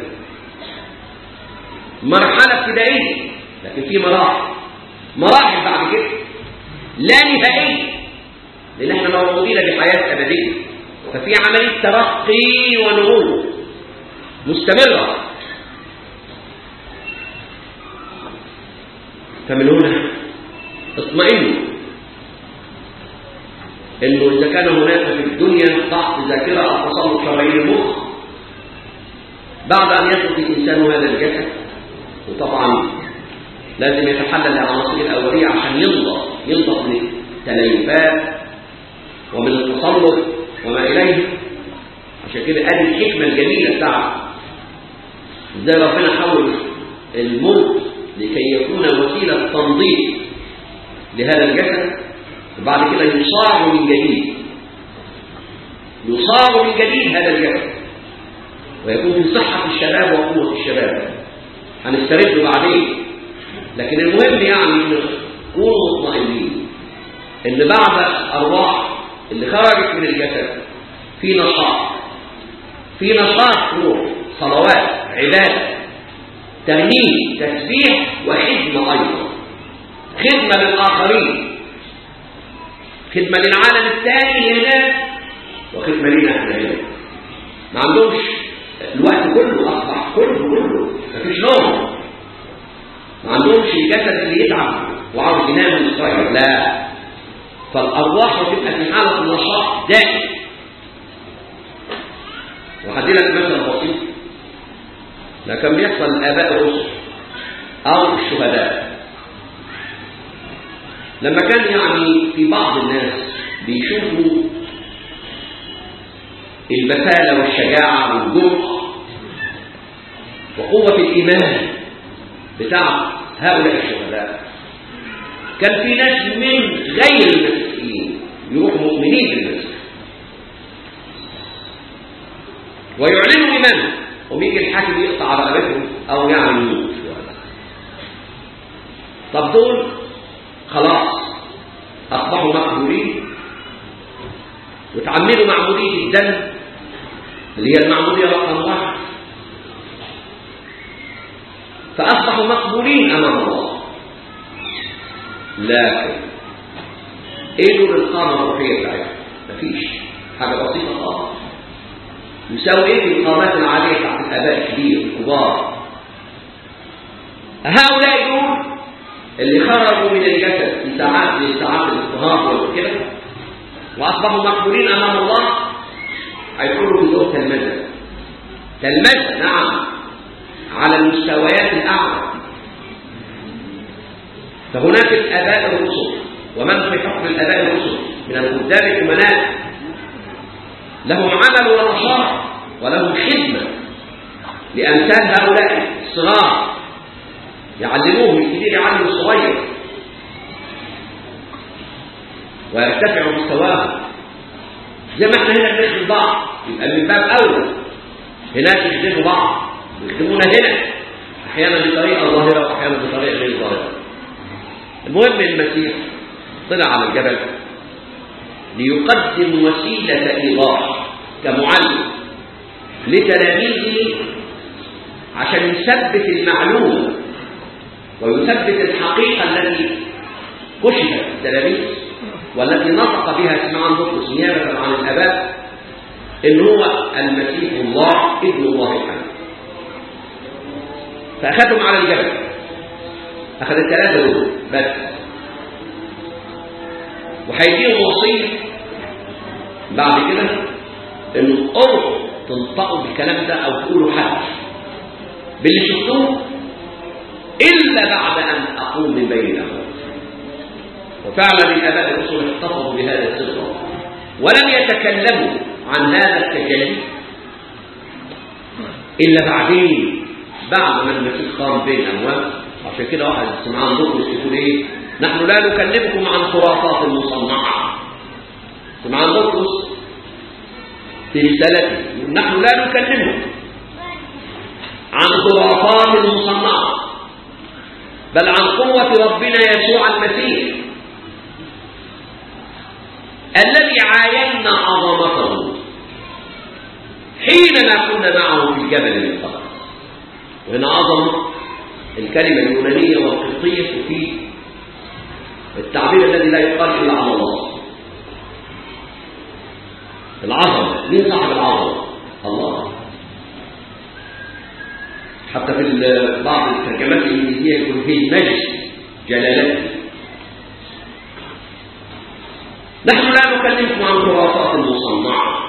مرحلة ابتدائية لكن في مراحل مراحل بعد كده لا نهائية لأن احنا موجودين بحياة أبدية ففي عملية ترقي ونمو مستمرة فمن هنا اطمئنوا انه اذا كان هناك في الدنيا ضعف ذاكره او تصلب شرايين المخ بعد ان يترك الانسان هذا الجسد وطبعا لازم يتحلل العناصر الاوليه عشان ينضف ينضف من التليفات ومن التصلب وما اليه عشان كده ادي الحكمه الجميله بتاعته ازاي ربنا حول الموت لكي يكون وسيله تنظيف لهذا الجسد وبعد كده يصاب من جديد يصاب من جديد هذا الجسد ويكون في صحة الشباب وقوة الشباب هنسترد بعدين لكن المهم يعني ان كونوا مطمئنين ان بعض الارواح اللي خرجت من الجسد في نشاط في نشاط روح صلوات عباده ترنيم تسبيح وخدمه ايضا خدمه للاخرين خدمه للعالم الثاني هناك وخدمه لنا احنا هنا ما عندهمش الوقت كله اصبح كله كله مفيش نوم ما عندهمش الجسد اللي يتعب وعاوز ينام ويستريح لا فالارواح بتبقى في حاله النشاط دائم وهدي لك مثل بسيط ده كان بيحصل لاباء الرسل او الشهداء لما كان يعني في بعض الناس بيشوفوا البسالة والشجاعة والجرأة وقوة الإيمان بتاع هؤلاء الشهداء كان في ناس من غير المسيحيين يروحوا مؤمنين بالمسيح ويعلنوا إيمانهم وبيجي الحاكم يقطع رقبتهم أو يعني يموت طب دول خلاص أصبحوا مقبولين وتعمدوا معمودية الدم اللي هي المعمودية رقم واحد فأصبحوا مقبولين أمام الله لكن ايه دور القامة الروحية بتاعتهم؟ مفيش حاجة بسيطة خالص يساوي ايه في القامات العالية بتاعت الآباء الكبير الكبار هؤلاء دول اللي خرجوا من الجسد في ساعات من ساعات الاضطهاد وكده واصبحوا مقبولين امام الله هيدخلوا في دور تلمذه تلمذه نعم على المستويات الاعلى فهناك الاباء الرسل ومن في حكم الاباء الرسل من الخدام الامناء لهم عمل ونشاط ولهم خدمه لامثال هؤلاء الصغار يعلموهم الكبير يعلم الصغير ويرتفع مستواهم زي ما احنا هنا بنخدم بعض يبقى من باب اولى هناك يخدموا بعض يخدمونا هنا احيانا بطريقه ظاهره واحيانا بطريقه غير ظاهره المهم المسيح طلع على الجبل ليقدم وسيله ايضاح كمعلم لتلاميذه عشان يثبت المعلومه ويثبت الحقيقه التي كشفت التلاميذ والتي نطق بها سمعان بطرس نيابه عن الاباء ان هو المسيح الله ابن الله الحي فاخذهم على الجبل اخذ الثلاثه دول بس وهيديهم وصيه بعد كده انه اوعوا تنطقوا بالكلام ده او تقولوا حد باللي شفتوه الا بعد ان اقوم من بين الاموات وفعلا الاباء الرسل احتفظوا بهذا السر ولم يتكلموا عن هذا التجلي الا بعدين بعد ما المسيح قام بين الاموات عشان كده واحد سمعان بطرس يقول ايه نحن لا نكلمكم عن خرافات مصنعه سمعان بطرس في رسالته نحن لا نكلمكم عن خرافات مصنعه بل عن قوه ربنا يسوع المسيح الذي عاينا عظمته حينما كنا معه في الجبل من قبل وهنا عظمه الكلمه اليونانيه والقبطيه تفيد التعبير الذي لا يقال الا على الله العظمه مين صاحب العظمه الله حتى في بعض الترجمات الانجليزيه يقول هي مجد جلالته نحن لا نكلمكم عن خرافات مصنعة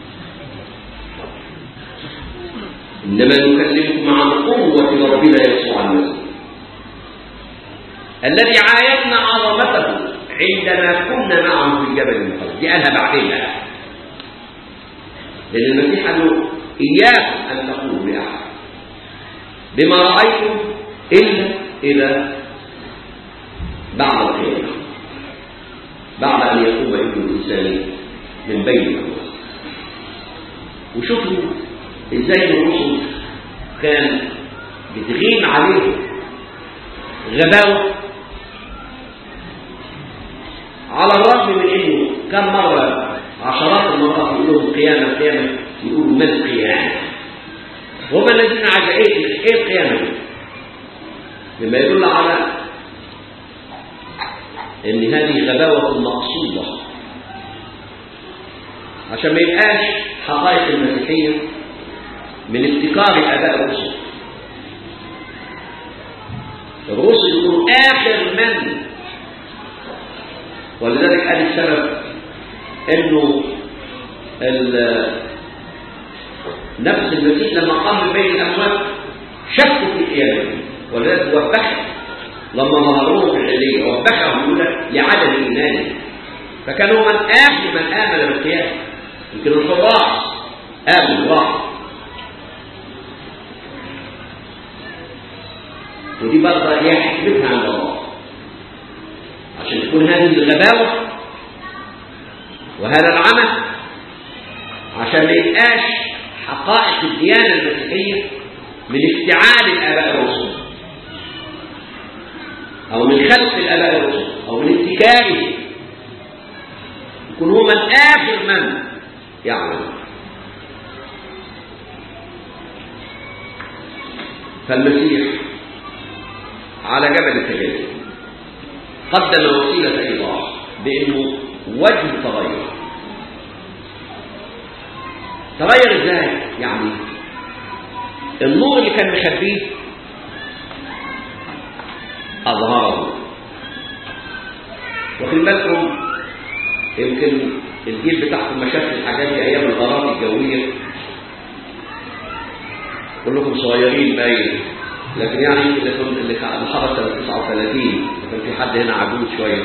إنما نكلمكم عن قوة ربنا يسوع المسيح الذي عايدنا عظمته عندما كنا معه في الجبل المقدس دي قالها بعدين بقى لأن المسيح قال له إياكم أن تقولوا لأحد بما رأيتم إلا إذا بعد القيامة بعد أن يقوم ابن الإنسان من بين الأموات وشوفوا إزاي الرسل كان بتغيم عليهم غباوة على الرغم من انه كم مرة عشرات المرات يقول لهم قيامة قيامة يقولوا ما القيامة وهم الذين عجل ايه ايه القيامة دي؟ مما يدل على ان هذه غباوة مقصودة عشان ما يبقاش حقائق المسيحية من ابتكار الآباء الرسل الرسل يقولوا آخر من ولذلك قال السبب انه نفس المسيح لما قام بين الاموات شكوا في قيامته ولذلك وبخ لما ظهروه في العليه وبخهم لعدم ايمانه فكانوا من اخر من امن بالقيامه يمكن الحراس امنوا راحوا ودي برضه هي حكمتها عند الله عشان تكون هذه الغباوة وهذا العمل عشان ما يبقاش حقائق الديانة المسيحية من افتعال الآباء الرسل أو من خلق الآباء الرسل أو من ابتكاره يكون هو من آخر من يعمل فالمسيح على جبل التجلي قدم وسيلة إيضاح بأنه وجه تغير تغير ازاي يعني النور اللي كان مخبيه أظهره واخد بالكم يمكن الجيل بتاعكم ما شافش الحاجات دي أيام الغرام الجوية كلكم صغيرين باين لكن يعني اللي كنت اللي كان حضر سنه 39 كان في حد هنا عجوز شويه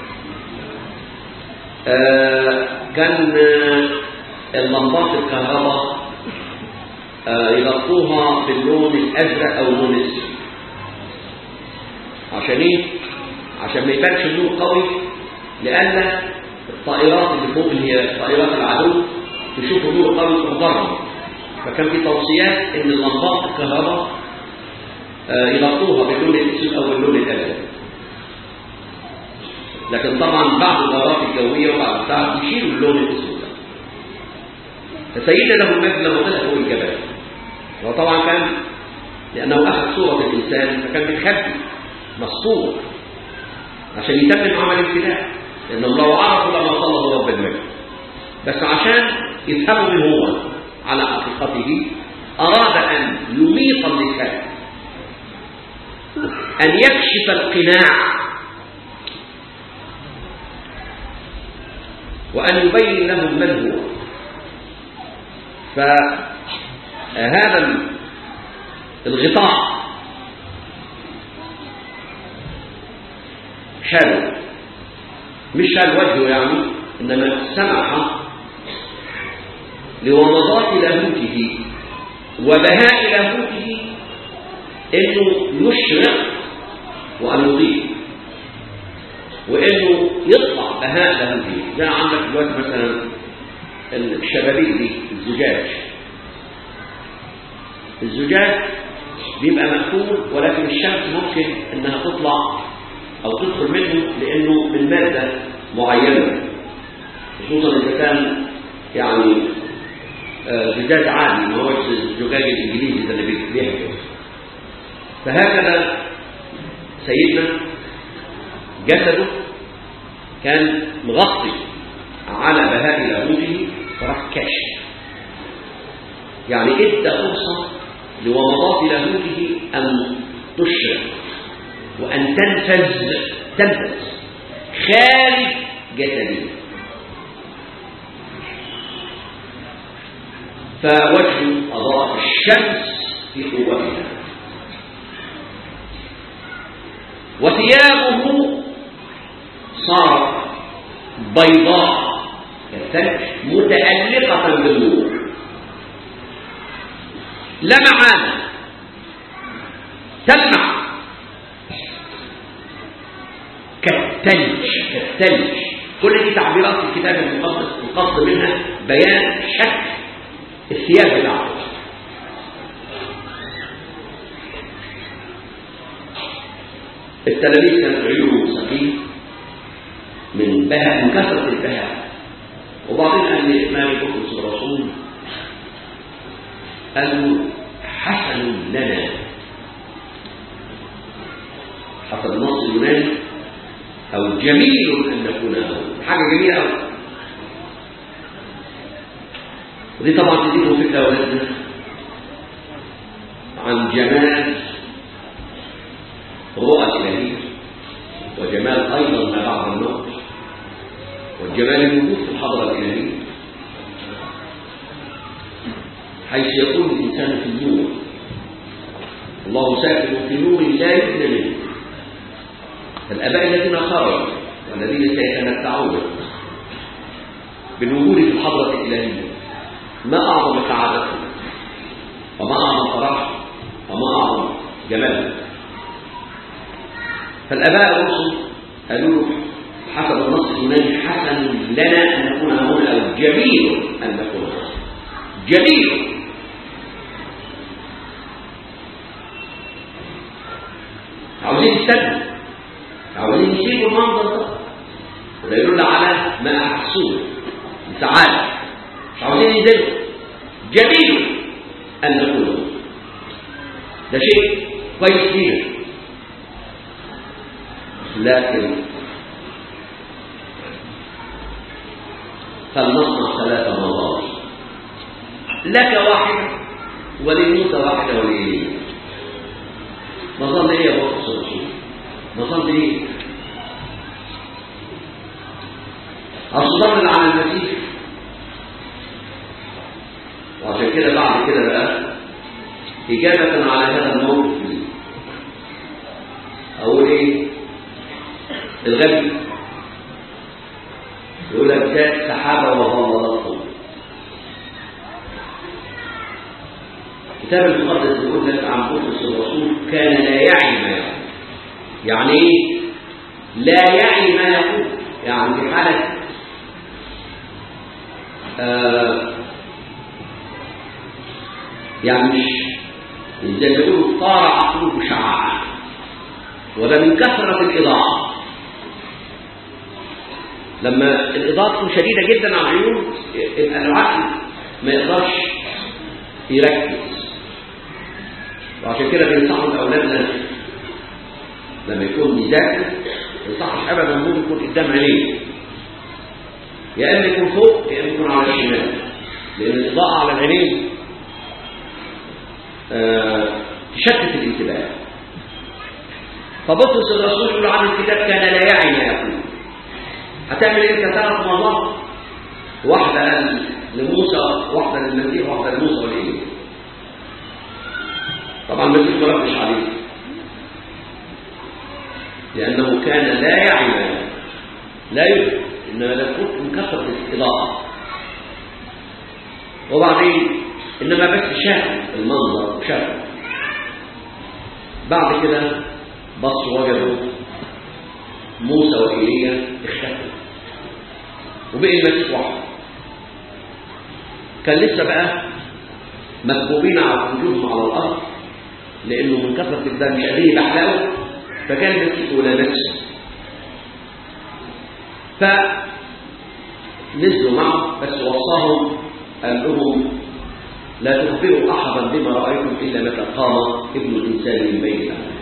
آه كان آه اللمبات الكهرباء آه يغطوها باللون الازرق او اللون الاسود عشان ايه عشان ما يبانش النور قوي لان الطائرات اللي فوق اللي هي طائرات العدو تشوف النور قوي تضرب فكان في توصيات ان اللمبات الكهرباء يغطوها باللون الاسود او باللون الازرق لكن طبعا بعض الغارات الجويه وبعض بتاع يشيلوا اللون الاسود فسيدنا له المجد لما طلع فوق الجبل هو طبعا كان لانه اخذ صوره الانسان فكان بيخبي مسطور عشان يتمم عمل الابتلاء لان الله عرفوا لما طلبوا رب المجد بس عشان يفهموا من هو على حقيقته اراد ان يميط اللسان أن يكشف القناع وأن يبين لهم من هو فهذا الغطاء شال مش شال وجهه يعني إنما سمح لومضات لاهوته وبهاء لاهوته انه يشرق وان يضيء وانه يطلع بهاء لاهوته زي عندك دلوقتي مثلا الشبابيك دي الزجاج الزجاج بيبقى مقفول ولكن الشمس ممكن انها تطلع او تدخل منه لانه من ماده معينه خصوصا اذا كان يعني زجاج عادي ما هوش الزجاج الانجليزي ده اللي بيحكي فهكذا سيدنا جسده كان مغطي على بهاء لاهوته فراح كاشف يعني ادى فرصه لومضات لاهوته ان تشرق وان تنفذ تنفذ خارج جسده فوجه اضاء الشمس في قوتها وثيابه صارت بيضاء كالثلج متألقة بالنور لمعان تلمع كالثلج كالثلج كل دي تعبيرات في الكتاب المقدس القصد منها بيان شكل الثياب بتاعته التلاميذ كانت عيونهم سقيم من بهاء من كثرة البهاء وبعدين قال لإمام بطرس الرسول قال حسن لنا حسب النص اليوناني أو جميل أن نكون هنا حاجة جميلة أوي ودي طبعا تديكم فكرة أولادنا عن جمال رؤى الإلهية وجمال أيضا ما بعد الموت والجمال الوجود في الحضرة الإلهية حيث يكون الإنسان في النور الله ساكن في نور لا يبنى منه فالآباء الذين خرجوا والذين سيتمتعون بالوجود في الحضرة الإلهية ما أعظم سعادتهم وما أعظم فرحهم وما أعظم جمالهم فالآباء الرسل قالوا له حسب النص اليوناني حسن لنا أن نكون هنا أو جميل أن نكون هنا جميل عاوزين يستنوا عاوزين يسيبوا المنظر ده وده يدل على ما أحسوه بسعادة مش عاوزين ينزلوا جميل أن نكون هنا ده شيء كويس لينا لكن فلنصنع ثلاث مظاهر لك واحدة ولموسى واحدة ولإيه مظل ايه يا بطرس الرسول مظل ايه أصدر على المسيح وعشان كده بعد كده بقى إجابة على هذا الموقف أقول إيه الغبي يقول لك جاءت سحابة وظللتهم الكتاب المقدس يقول لك عن بطرس الرسول كان لا يعي ما يقول يعني ايه لا يعي ما يقول يعني في حالة آه يعني مش زي ما يقولوا طار عقله بشعاع وده من كثرة الإضاءة لما الإضاءة تكون شديدة جدا على العيون يبقى العقل ما يقدرش يركز وعشان كده بننصحوا أولادنا لما يكون بيذاكر ما ينصحش أبدا النور يكون قدام عينيه يا إما يكون فوق يا إما يكون على الشمال لأن الإضاءة على العينين آه تشتت الانتباه فبطرس الرسول يقول عن الكتاب كان لا يعي ما يقول هتعمل ايه انت ثلاث مرات واحده لموسى واحده للمسيح واحده لموسى والإيه طبعا المسيح ما ردش عليه لانه كان لا يعي ما يقول لا يدرك انما لابد من كثره الاضاءه وبعدين انما بس شاف المنظر وشاف بعد كده بصوا وجدوا موسى وإيليا اختفوا وبقي المسيح وحده كان لسه بقى مكبوبين على وجودهم على الارض لانه من كثره الدم مش قادرين يحلقوا فكان المسيح ولا نفسه فنزلوا معه بس وصاهم قال لهم لا تخبروا احدا بما رايتم الا متى قام ابن الانسان من بين الاموات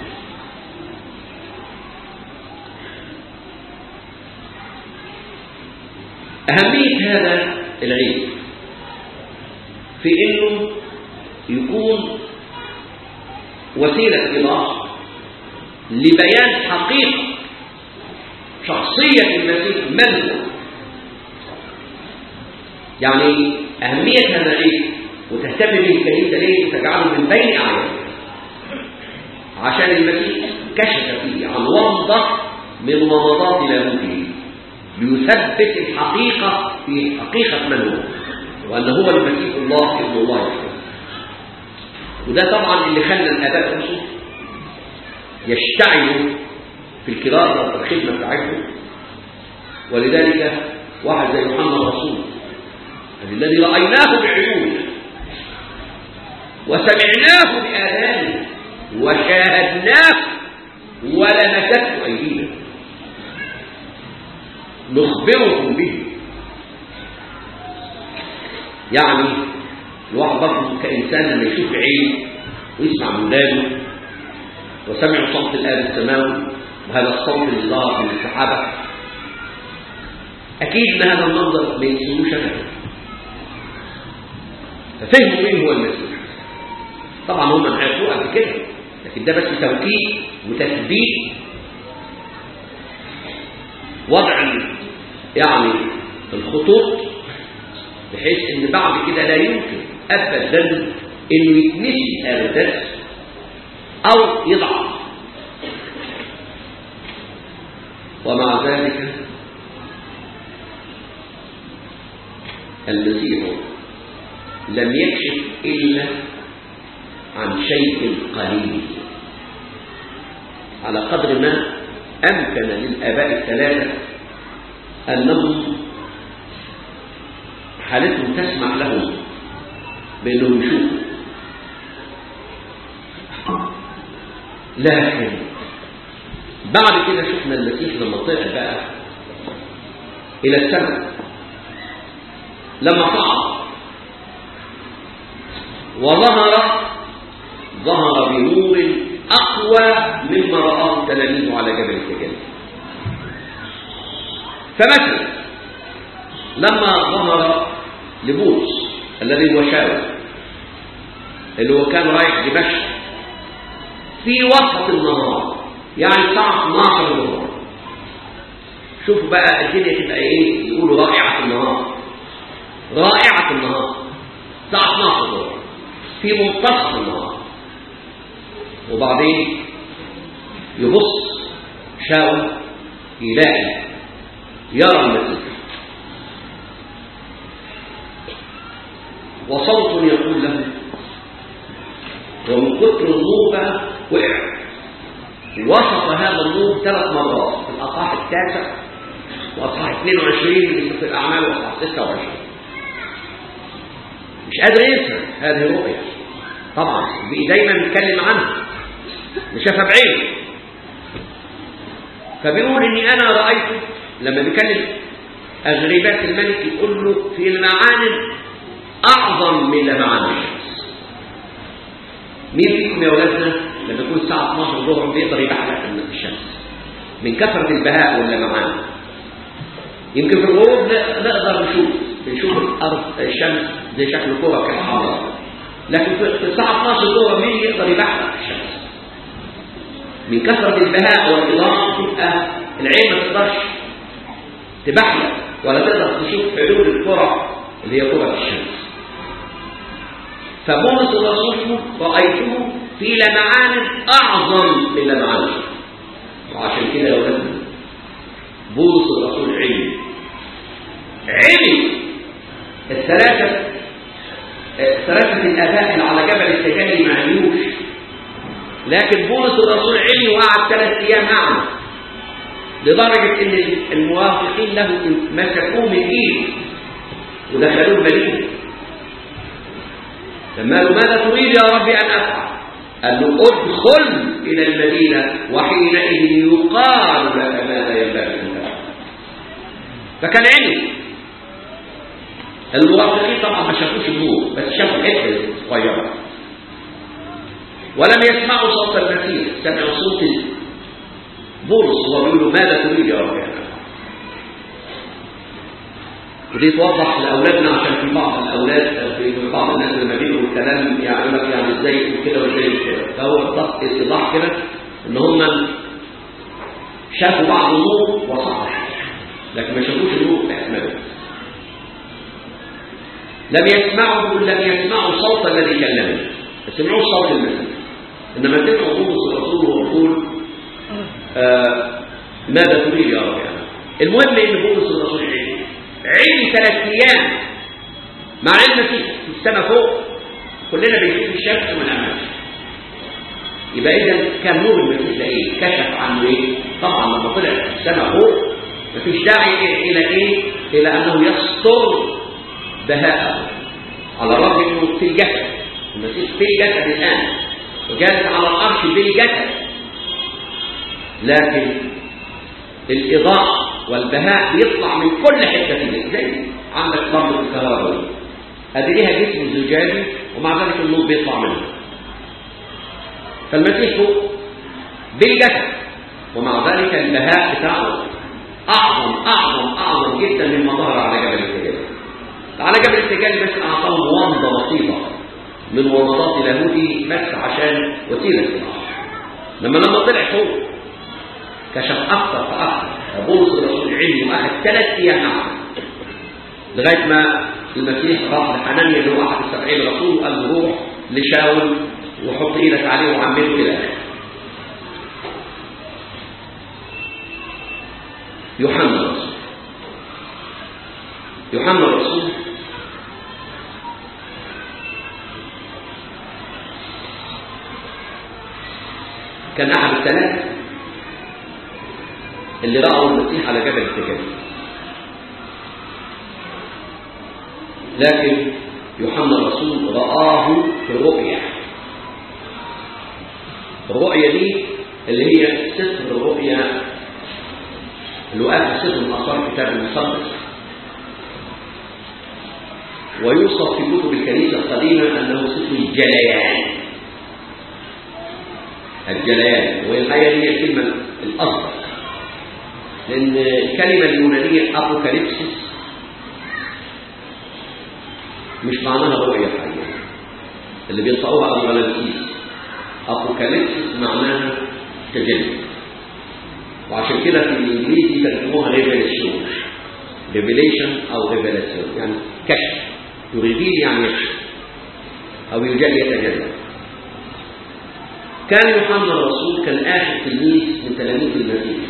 أهمية هذا العيد في أنه يكون وسيلة إيضاح لبيان حقيقة شخصية المسيح من هو يعني أهمية هذا العيد وتهتم به الكنيسة ليه وتجعله من بين أعيانها عشان المسيح كشف فيه عن ومضة من ومضات لاهوته ليثبت الحقيقة في حقيقة من هو وأن هو المسيح الله ابن الله يحيى وده طبعا اللي خلى الآباء الرسل يشتعلوا في الكراسة وفي الخدمة بتاعتهم ولذلك واحد زي محمد رسول الذي رأيناه بعيوننا وسمعناه بآذاننا وشاهدناه ولمسته أيدينا نخبركم به يعني الواحد برضه كإنسان لما يشوف عين ويسمع من ولاده وسمعوا صوت الآب السماوي وهذا الصوت اللي ظهر من السحابة أكيد إن هذا المنظر ما ينسوش أبدا ففهموا مين هو المسيح طبعا هم عرفوه قبل كده لكن ده بس توكيد وتثبيت وضع يعني الخطوط بحيث ان بعد كده لا يمكن ابدا انه يتنسي هذا الدرس او يضعف ومع ذلك المسيح لم يكشف الا عن شيء قليل على قدر ما امكن للاباء الثلاثه انهم حالتهم تسمح لهم بانهم يشوفوا لكن بعد كده شفنا المسيح لما طلع بقى الى السماء لما صعد وظهر ظهر بنور اقوى مما راه تلاميذه على جبل التجلي فمثلا لما ظهر لبولس الذي هو شاول اللي هو كان رايح دمشق في وسط النهار يعني الساعة 12 الظهر شوفوا بقى الدنيا تبقى ايه يقولوا رائعة النهار رائعة النهار الساعة 12 الظهر في منتصف النهار وبعدين يبص شاول يلاقي يرى المسيح وصوت يقول له ومن كتر النور بقى وقع وسط هذا النور ثلاث مرات في الاصحاح التاسع واصحاح 22 من سفر الاعمال واصحاح 26 مش قادر ينسى هذه الرؤيا طبعا دايما بيتكلم عنها شافها بعينه فبيقول اني انا رايت لما بيكلم اغريبات الملك يقول له في المعاني اعظم من لمعان الشمس مين فيكم يا ولادنا لما يكون الساعه 12 الظهر بيقدر يبحث من الشمس من كثره البهاء واللمعان يمكن في الغروب نقدر نشوف بنشوف الارض الشمس زي شكل كره كده حمراء لكن في الساعه 12 الظهر مين يقدر يبحث الشمس من كثره البهاء والاضاءه تبقى العين ما تقدرش تبحلق ولا تقدر تشوف حلول الكره اللي هي كره الشمس فبولس الرسول رأيته في لمعان أعظم من لمعان وعشان كده يا ولدنا بولس الرسول علم علم الثلاثة الثلاثة الآباء اللي على جبل التجلي ما علموش لكن بولس الرسول علم وقعد ثلاث أيام معنا لدرجة إن الموافقين له مسكوه من إيده ودخلوه المدينة لما قالوا ماذا تريد يا رب أن أفعل قال له ادخل إلى المدينة وحينئذ يقال لك ماذا ينبغي أن تفعل فكان علم المرافقين طبعا ما شافوش النور بس شافوا حته صغيره ولم يسمعوا صوت المسيح سمعوا صوت بولس وهو بيقول له ماذا تريد يا رب أن ودي توضح لاولادنا عشان في بعض الاولاد في بعض الناس لما بيقولوا الكلام يعني يقول لك يعني ازاي كده وازاي كده فهو ضغط اتضاح كده ان هم شافوا بعض النور وصح لكن ما شافوش النور باكمله لم يسمعوا لم يسمعوا صوت الذي كلمه سمعوا صوت المسيح انما سمعوا بولس الرسول وهو يقول آه ماذا تريد يا رب يعني المهم ان بولس الرسول عيني عيني ثلاث ايام مع المسيح في السماء فوق كلنا بنشوف الشمس وما نعملش يبقى اذا كان نور المسيح ده ايه كشف عنه ايه طبعا لما طلع في السماء فوق مفيش داعي الى ايه الى انه يستر بهاءه على الرغم انه في الجسد المسيح في الجسد الان وجالس على العرش بالجسد لكن الاضاءه والبهاء بيطلع من كل حته فيه زي عندك ضربه الكهرباء ادي ليها جسم زجاجي ومع ذلك النور بيطلع منها فالمسيح فوق بالجسد ومع ذلك البهاء بتاعه اعظم اعظم اعظم جدا مما ظهر على جبل السجاد على جبل السجاد بس اعطاهم ومضه بسيطه من ومضات لاهوتي بس عشان وسيله العرش لما لما طلع فوق كشف اكثر فاكثر بولس الرسول علمي واخد ثلاث ايام معه لغايه ما المسيح راح لحنانيا اللي هو احد السبعين رسول وقال له روح لشاول وحط ايدك عليه وعمله الى اخره يوحنا الرسول يوحنا الرسول كان احد الثلاثه اللي راوا المسيح على جبل التجلي لكن يوحنا الرسول رآه في الرؤيا الرؤيا دي اللي هي ستر الرؤيا اللي وقع في ستر الأثار كتاب المقدس ويوصف في كتب الكنيسة القديمة أنه ستر الجليان الجليان وهي الحقيقة هي الكلمة الأصغر لأن الكلمة اليونانية أبوكاليبسيس مش معناها رؤية حقيقية اللي بينطقوها الغلامسيس أبوكاليبسيس معناها تجلي وعشان كده في الإنجليزي ترجموها ريفيليشن ريفيليشن أو ريفيليشن يعني كشف يريفيل يعني يكشف أو يجلي يتجلى كان يوحنا الرسول كان آخر تلميذ من تلاميذ المسيح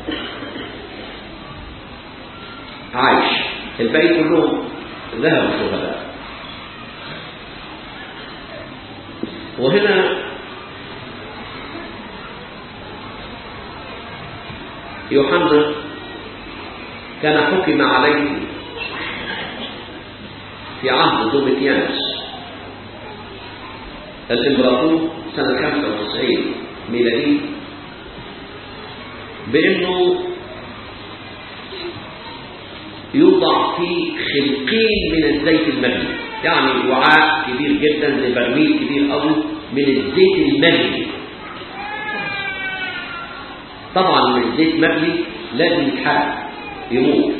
عايش الباقي كلهم ذهبوا شهداء وهنا يوحنا كان حكم عليه في عهد دوميتيانوس الامبراطور سنة 95 ميلادي بأنه يوضع في خلقين من الزيت المغلي يعني وعاء كبير جدا زي برميل كبير قوي من الزيت المغلي طبعا من الزيت مغلي لازم يتحرق يموت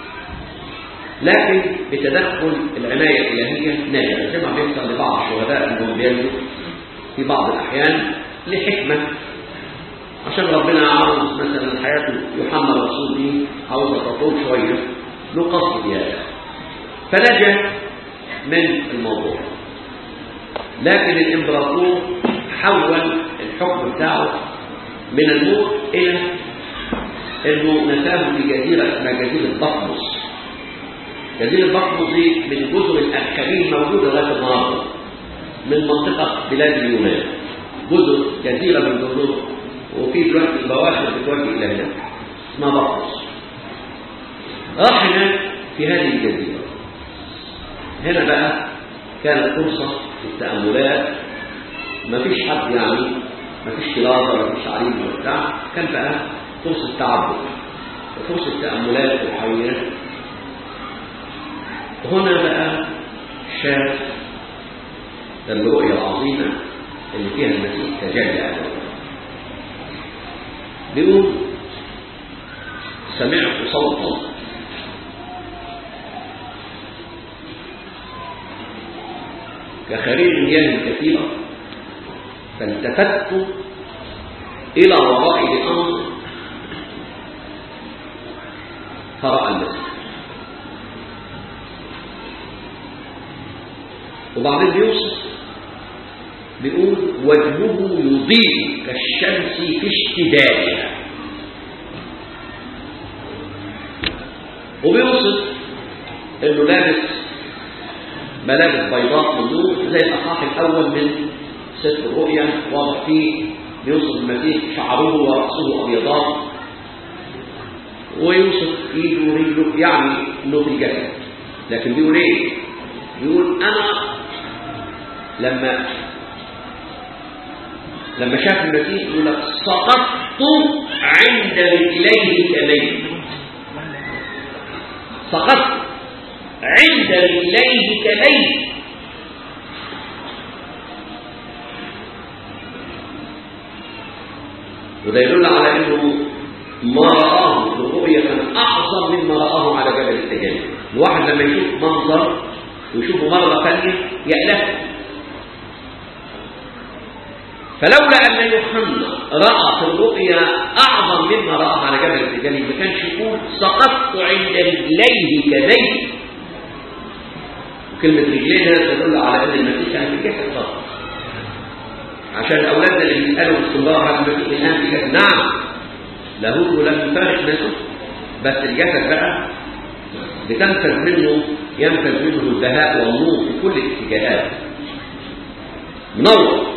لكن بتدخل العناية الإلهية نجا زي ما بيحصل لبعض الشهداء انهم بينجوا في بعض الأحيان لحكمة عشان ربنا عاوز مثلا حياة يوحنا الرسول دي عاوزة تطول شوية له قصد بهذا فنجا من الموضوع لكن الامبراطور حول الحكم بتاعه من الموت الى انه نساه في جزيره اسمها جزيره بطمس جزيره بطمس دي من جزر الاخرين موجوده لغايه النهارده من منطقه بلاد اليونان جزر جزيره من جزر وفي دلوقتي البواخر بتوجه الى هناك اسمها بطمس راح هناك في هذه الجزيرة هنا بقى كانت فرصة للتأملات ما فيش حد يعني ما فيش كراسة ولا فيش عليم ولا بتاع كان بقى فرصة تعبد وفرصة تأملات روحية هنا بقى شاف الرؤية العظيمة اللي فيها المسيح تجلى أبدا بيقول سمعت صوتا كخريج المياه كثيرة فالتفت إلى ورائي بأمر فرأى المسيح وبعدين بيوصف بيقول وجهه يضيء كالشمس في اشتدادها وبيوصف انه لابس ملابس بيضاء من نور زي الاصحاح الاول من سفر الرؤيا واضح فيه بيوصف المسيح شعره وراسه ابيضان ويوصف ايده ورجله يعني انه في الجسد لكن بيقول ايه؟ بيقول انا لما لما شاف المسيح يقول لك سقطت عند رجليه كميت فقط عند رجليه كليل وده يدل على انه ما رآه في الرؤيا كان اعظم مما رآه على جبل التجاني الواحد لما يشوف منظر ويشوفه مرة ثانية يألفه فلولا أن يوحنا رأى في الرؤيا أعظم مما رأى على جبل التجاني ما كانش يقول سقطت عند رجليه كذيب وكلمة رجلين هنا تدل على أن المسيح كان في جسد فقط عشان أولادنا اللي بيسألوا باستمرار عن المسيح الآن في جسد نعم لاهوت لم يفارق نفسه بس الجسد بقى بتنفذ منه ينفذ منه البهاء والنور في كل الاتجاهات منور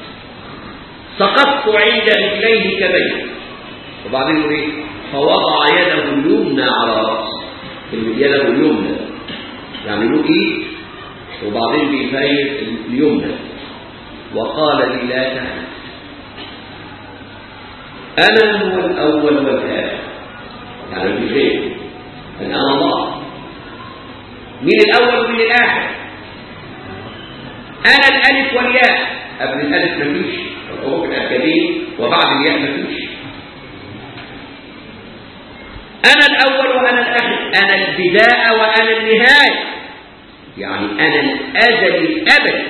سقطت عند رجليه كبير وبعدين يقول ايه فوضع يده اليمنى على راسه يده اليمنى يعني له ايد وبعدين بيفايد اليمنى وقال لي لا تهنى انا هو الاول والاخر يعني في شيء انا الله مين الاول ومين الاخر انا الالف والياء قبل الالف مفيش الحروف الابجديه وبعد الياء مفيش انا الاول وانا الاخر انا البدايه وانا النهايه يعني انا الازل الابدي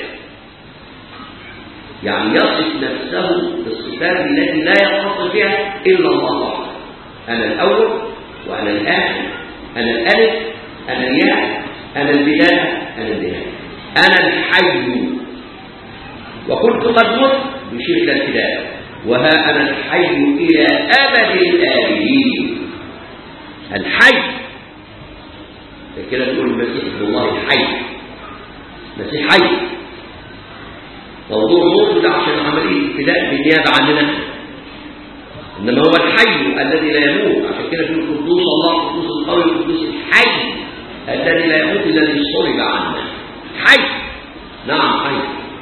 يعني يصف نفسه بالصفات التي لا يتصف بها الا الله وحده انا الاول وانا الاخر انا الالف انا الياء انا البدايه انا النهايه انا الحي وكنت قد مت بشيء الى الابتداء وها انا الحي الى ابد الابدين الحي كده تقول المسيح ابن الله الحي المسيح حي موضوع موت ده عشان عمليه ابتداء بالنيابه عننا انما هو الحي الذي لا يموت عشان كده بيقول قدوس الله قدوس القوي قدوس الحي الذي لا يموت الذي صلب عنا حي نعم حي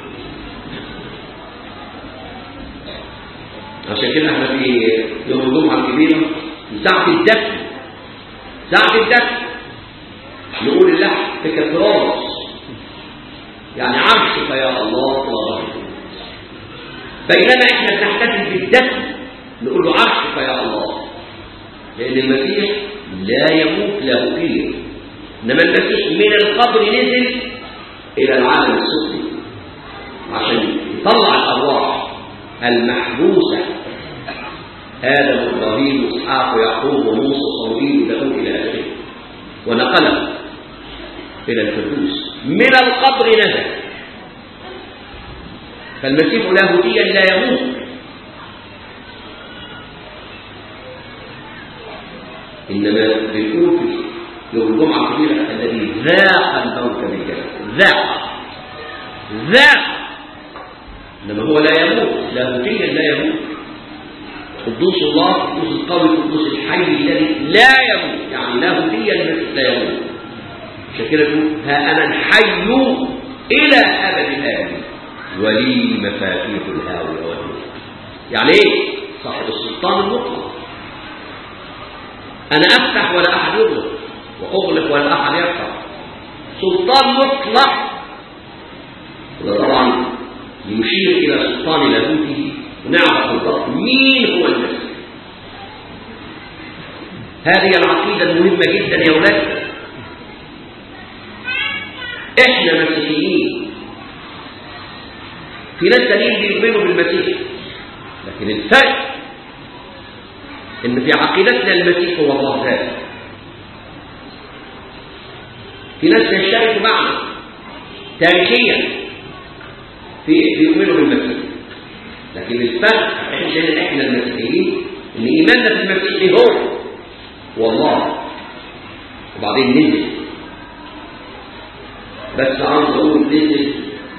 عشان كده احنا في يوم الجمعه الكبيره في ساعه الدفن ساعه الدفن نقول الله تكتراس يعني عرشك يا الله وظهرك بينما احنا بنحتفل بالدفن نقول له عرشك يا الله لان المسيح لا يموت له فيه انما المسيح من القبر نزل الى العالم السفلي عشان يطلع الارواح المحبوسه ادم وابراهيم واسحاق ويعقوب وموسى وصموئيل وداود الى اخره ونقله الى الفردوس من القبر نزل فالمسيح لاهوتيا لا يموت انما بيقول في يوم الجمعه الكبيره الذي ذاق الموت بالجسد ذاق ذاق انما هو لا يموت لاهوتيا لا يموت قدوس الله قدوس القوي قدوس الحي الذي لا يموت يعني لاهوتيا لا يموت عشان كده تقول ها انا الحي الى ابد الابد ولي مفاتيح الهاويه والنور يعني ايه صاحب السلطان المطلق انا افتح ولا احد يغلق واغلق ولا احد يفتح سلطان مطلق وده طبعا يشير الى سلطان لاهوته ونعرف بالضبط مين هو المسيح هذه العقيده المهمه جدا يا اولاد احنا مسيحيين في ناس تانيين بيؤمنوا بالمسيح لكن الفرق ان في عقيدتنا المسيح هو الله ذاته في ناس يشتركوا معنا تاريخيا في بيؤمنوا بالمسيح لكن الفرق عشان احنا المسيحيين ان ايماننا في المسيح هو والله وبعدين ننزل بس عاوز اقول نزل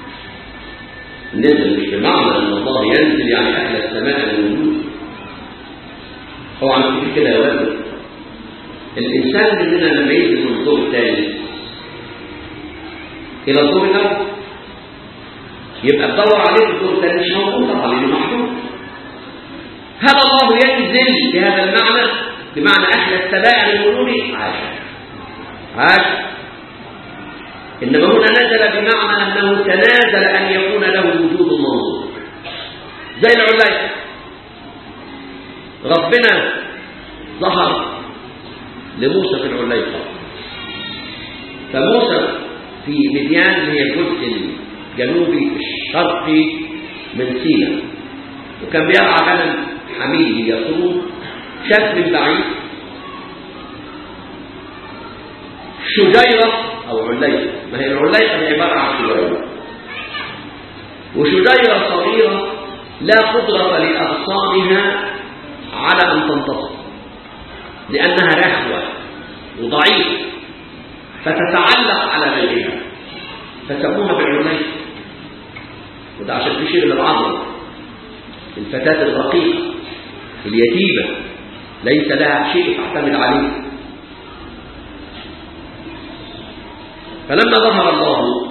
نزل مش بمعنى ان الله ينزل يعني اهل السماء الوجود طبعا في كده يا ولد الانسان مننا لما ينزل من الدور الثاني الى الدور الاول يبقى تدور عليه في الدور الثاني مش موجود طبعا لانه محدود هل الله ينزل بهذا المعنى بمعنى اهل السماء الوجود عاشا حاشا إنما هنا نزل بمعنى أنه تنازل أن يكون له وجود منظور زي العليا ربنا ظهر لموسى في العليقة فموسى في مديان اللي هي الجزء الجنوبي الشرقي من سيناء وكان بيرعى غنم حميد يصوم شاف من بعيد شجيرة أو عليقة ما هي العليقة هي عبارة عن شجيرة وشجيرة صغيرة لا قدرة لأغصانها على أن تنتصر لأنها رخوة وضعيفة فتتعلق على غيرها فسموها بالعليقة وده عشان تشير للعظمة الفتاة الرقيقة اليتيمة ليس لها شيء تعتمد عليه فلما ظهر الله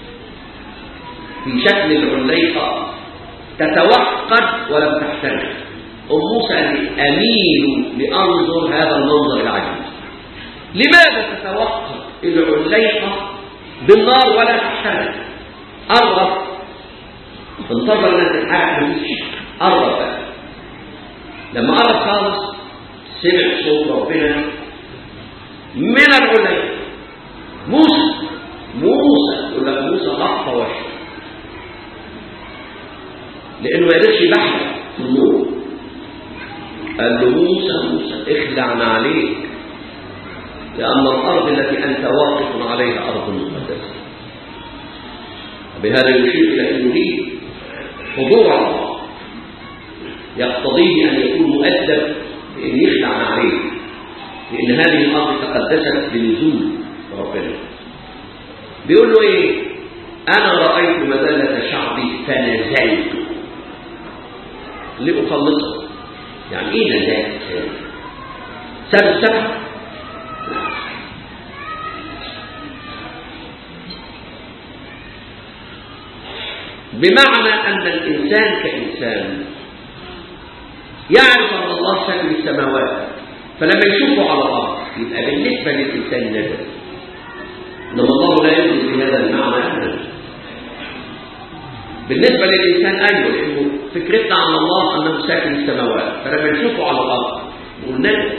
في شكل العليقة تتوقد ولم تحتمل أم موسى أميل لأنظر هذا المنظر العجيب لماذا تتوقد العليقة بالنار ولا تحتمل قرب انتظر الناس الحرق مفيش قرب بقى لما قرب خالص سمع صوت ربنا من العليقة موسى موسى يقول لك موسى غطى وشه لانه ما قدرش يبحث في النور قال له موسى موسى اخلعنا عليك لان الارض التي انت واقف عليها ارض مقدسه بهذا يشير الى انه ليه حضور الله يقتضيه ان يكون مؤدب بان يخلع عليه لان هذه الارض تقدست بنزول ربنا بيقول له ايه انا رايت مذله شعبي فنزلت لاخلصه يعني ايه نزلت ساب السبع بمعنى ان الانسان كانسان يعرف ان الله سكن السماوات فلما يشوفه على الارض يبقى بالنسبه للانسان نزل انما الله لا يدرك بهذا المعنى ابدا بالنسبه للانسان ايوه لانه فكرتنا عن الله انه ساكن السماوات فلما نشوفه على الارض نقول نزل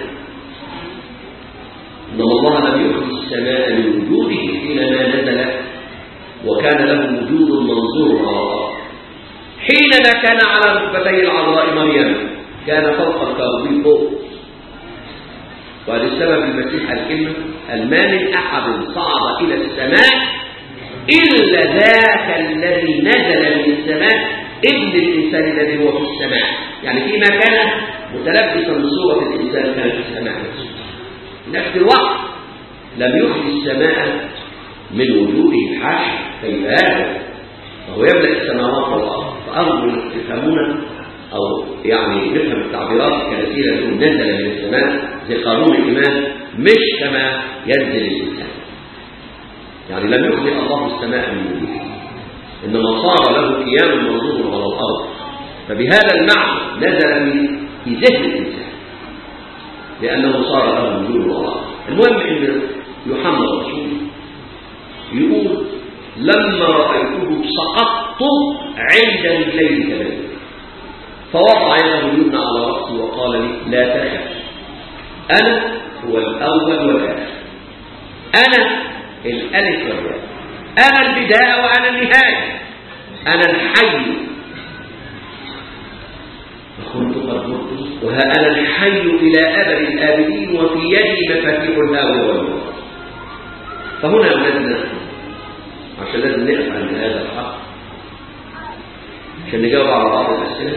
انما الله لم يخرج السماء من وجوده حينما نزل وكان له وجود منظور على الارض حينما كان على ركبتي العذراء مريم كان فوق الكروبين فوق وهذا السبب المسيح الكلمة ما من أحد صعد إلى السماء إلا ذاك الذي نزل من السماء ابن الإنسان الذي هو في السماء يعني فيما كان متلبسا بصورة الإنسان كان في السماء نفس الوقت لم يخرج السماء من وجوده حاشا كيف هذا فهو يملأ السماوات والأرض فأرجو أن تفهمون أو يعني نفهم التعبيرات الكنسية اللي نزل من السماء زي قانون الإيمان مش كما ينزل الإنسان يعني لم يخلق الله السماء من وجوده إنما صار له قيام منظور على الأرض فبهذا المعنى نزل في ذهن الإنسان لأنه صار له وجود على الأرض المهم إن يوحنا الرسول يقول لما رأيته سقطت عند رجليه كذلك فوضع يده اليمنى على رأسي وقال لي لا تخف أنا هو الأول والآخر أنا الألف والياء أنا البداية وأنا النهاية أنا الحي فكنت قد مت وها أنا الحي إلى أبد الآبدين وفي يدي مفاتيح الهاوية والنور فهنا أولادنا عشان لازم نقف عند هذا الحق عشان نجاوب على بعض الأسئلة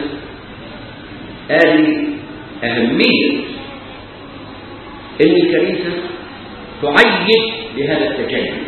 هذه أهمية إن الكنيسة تعيد بهذا التجيد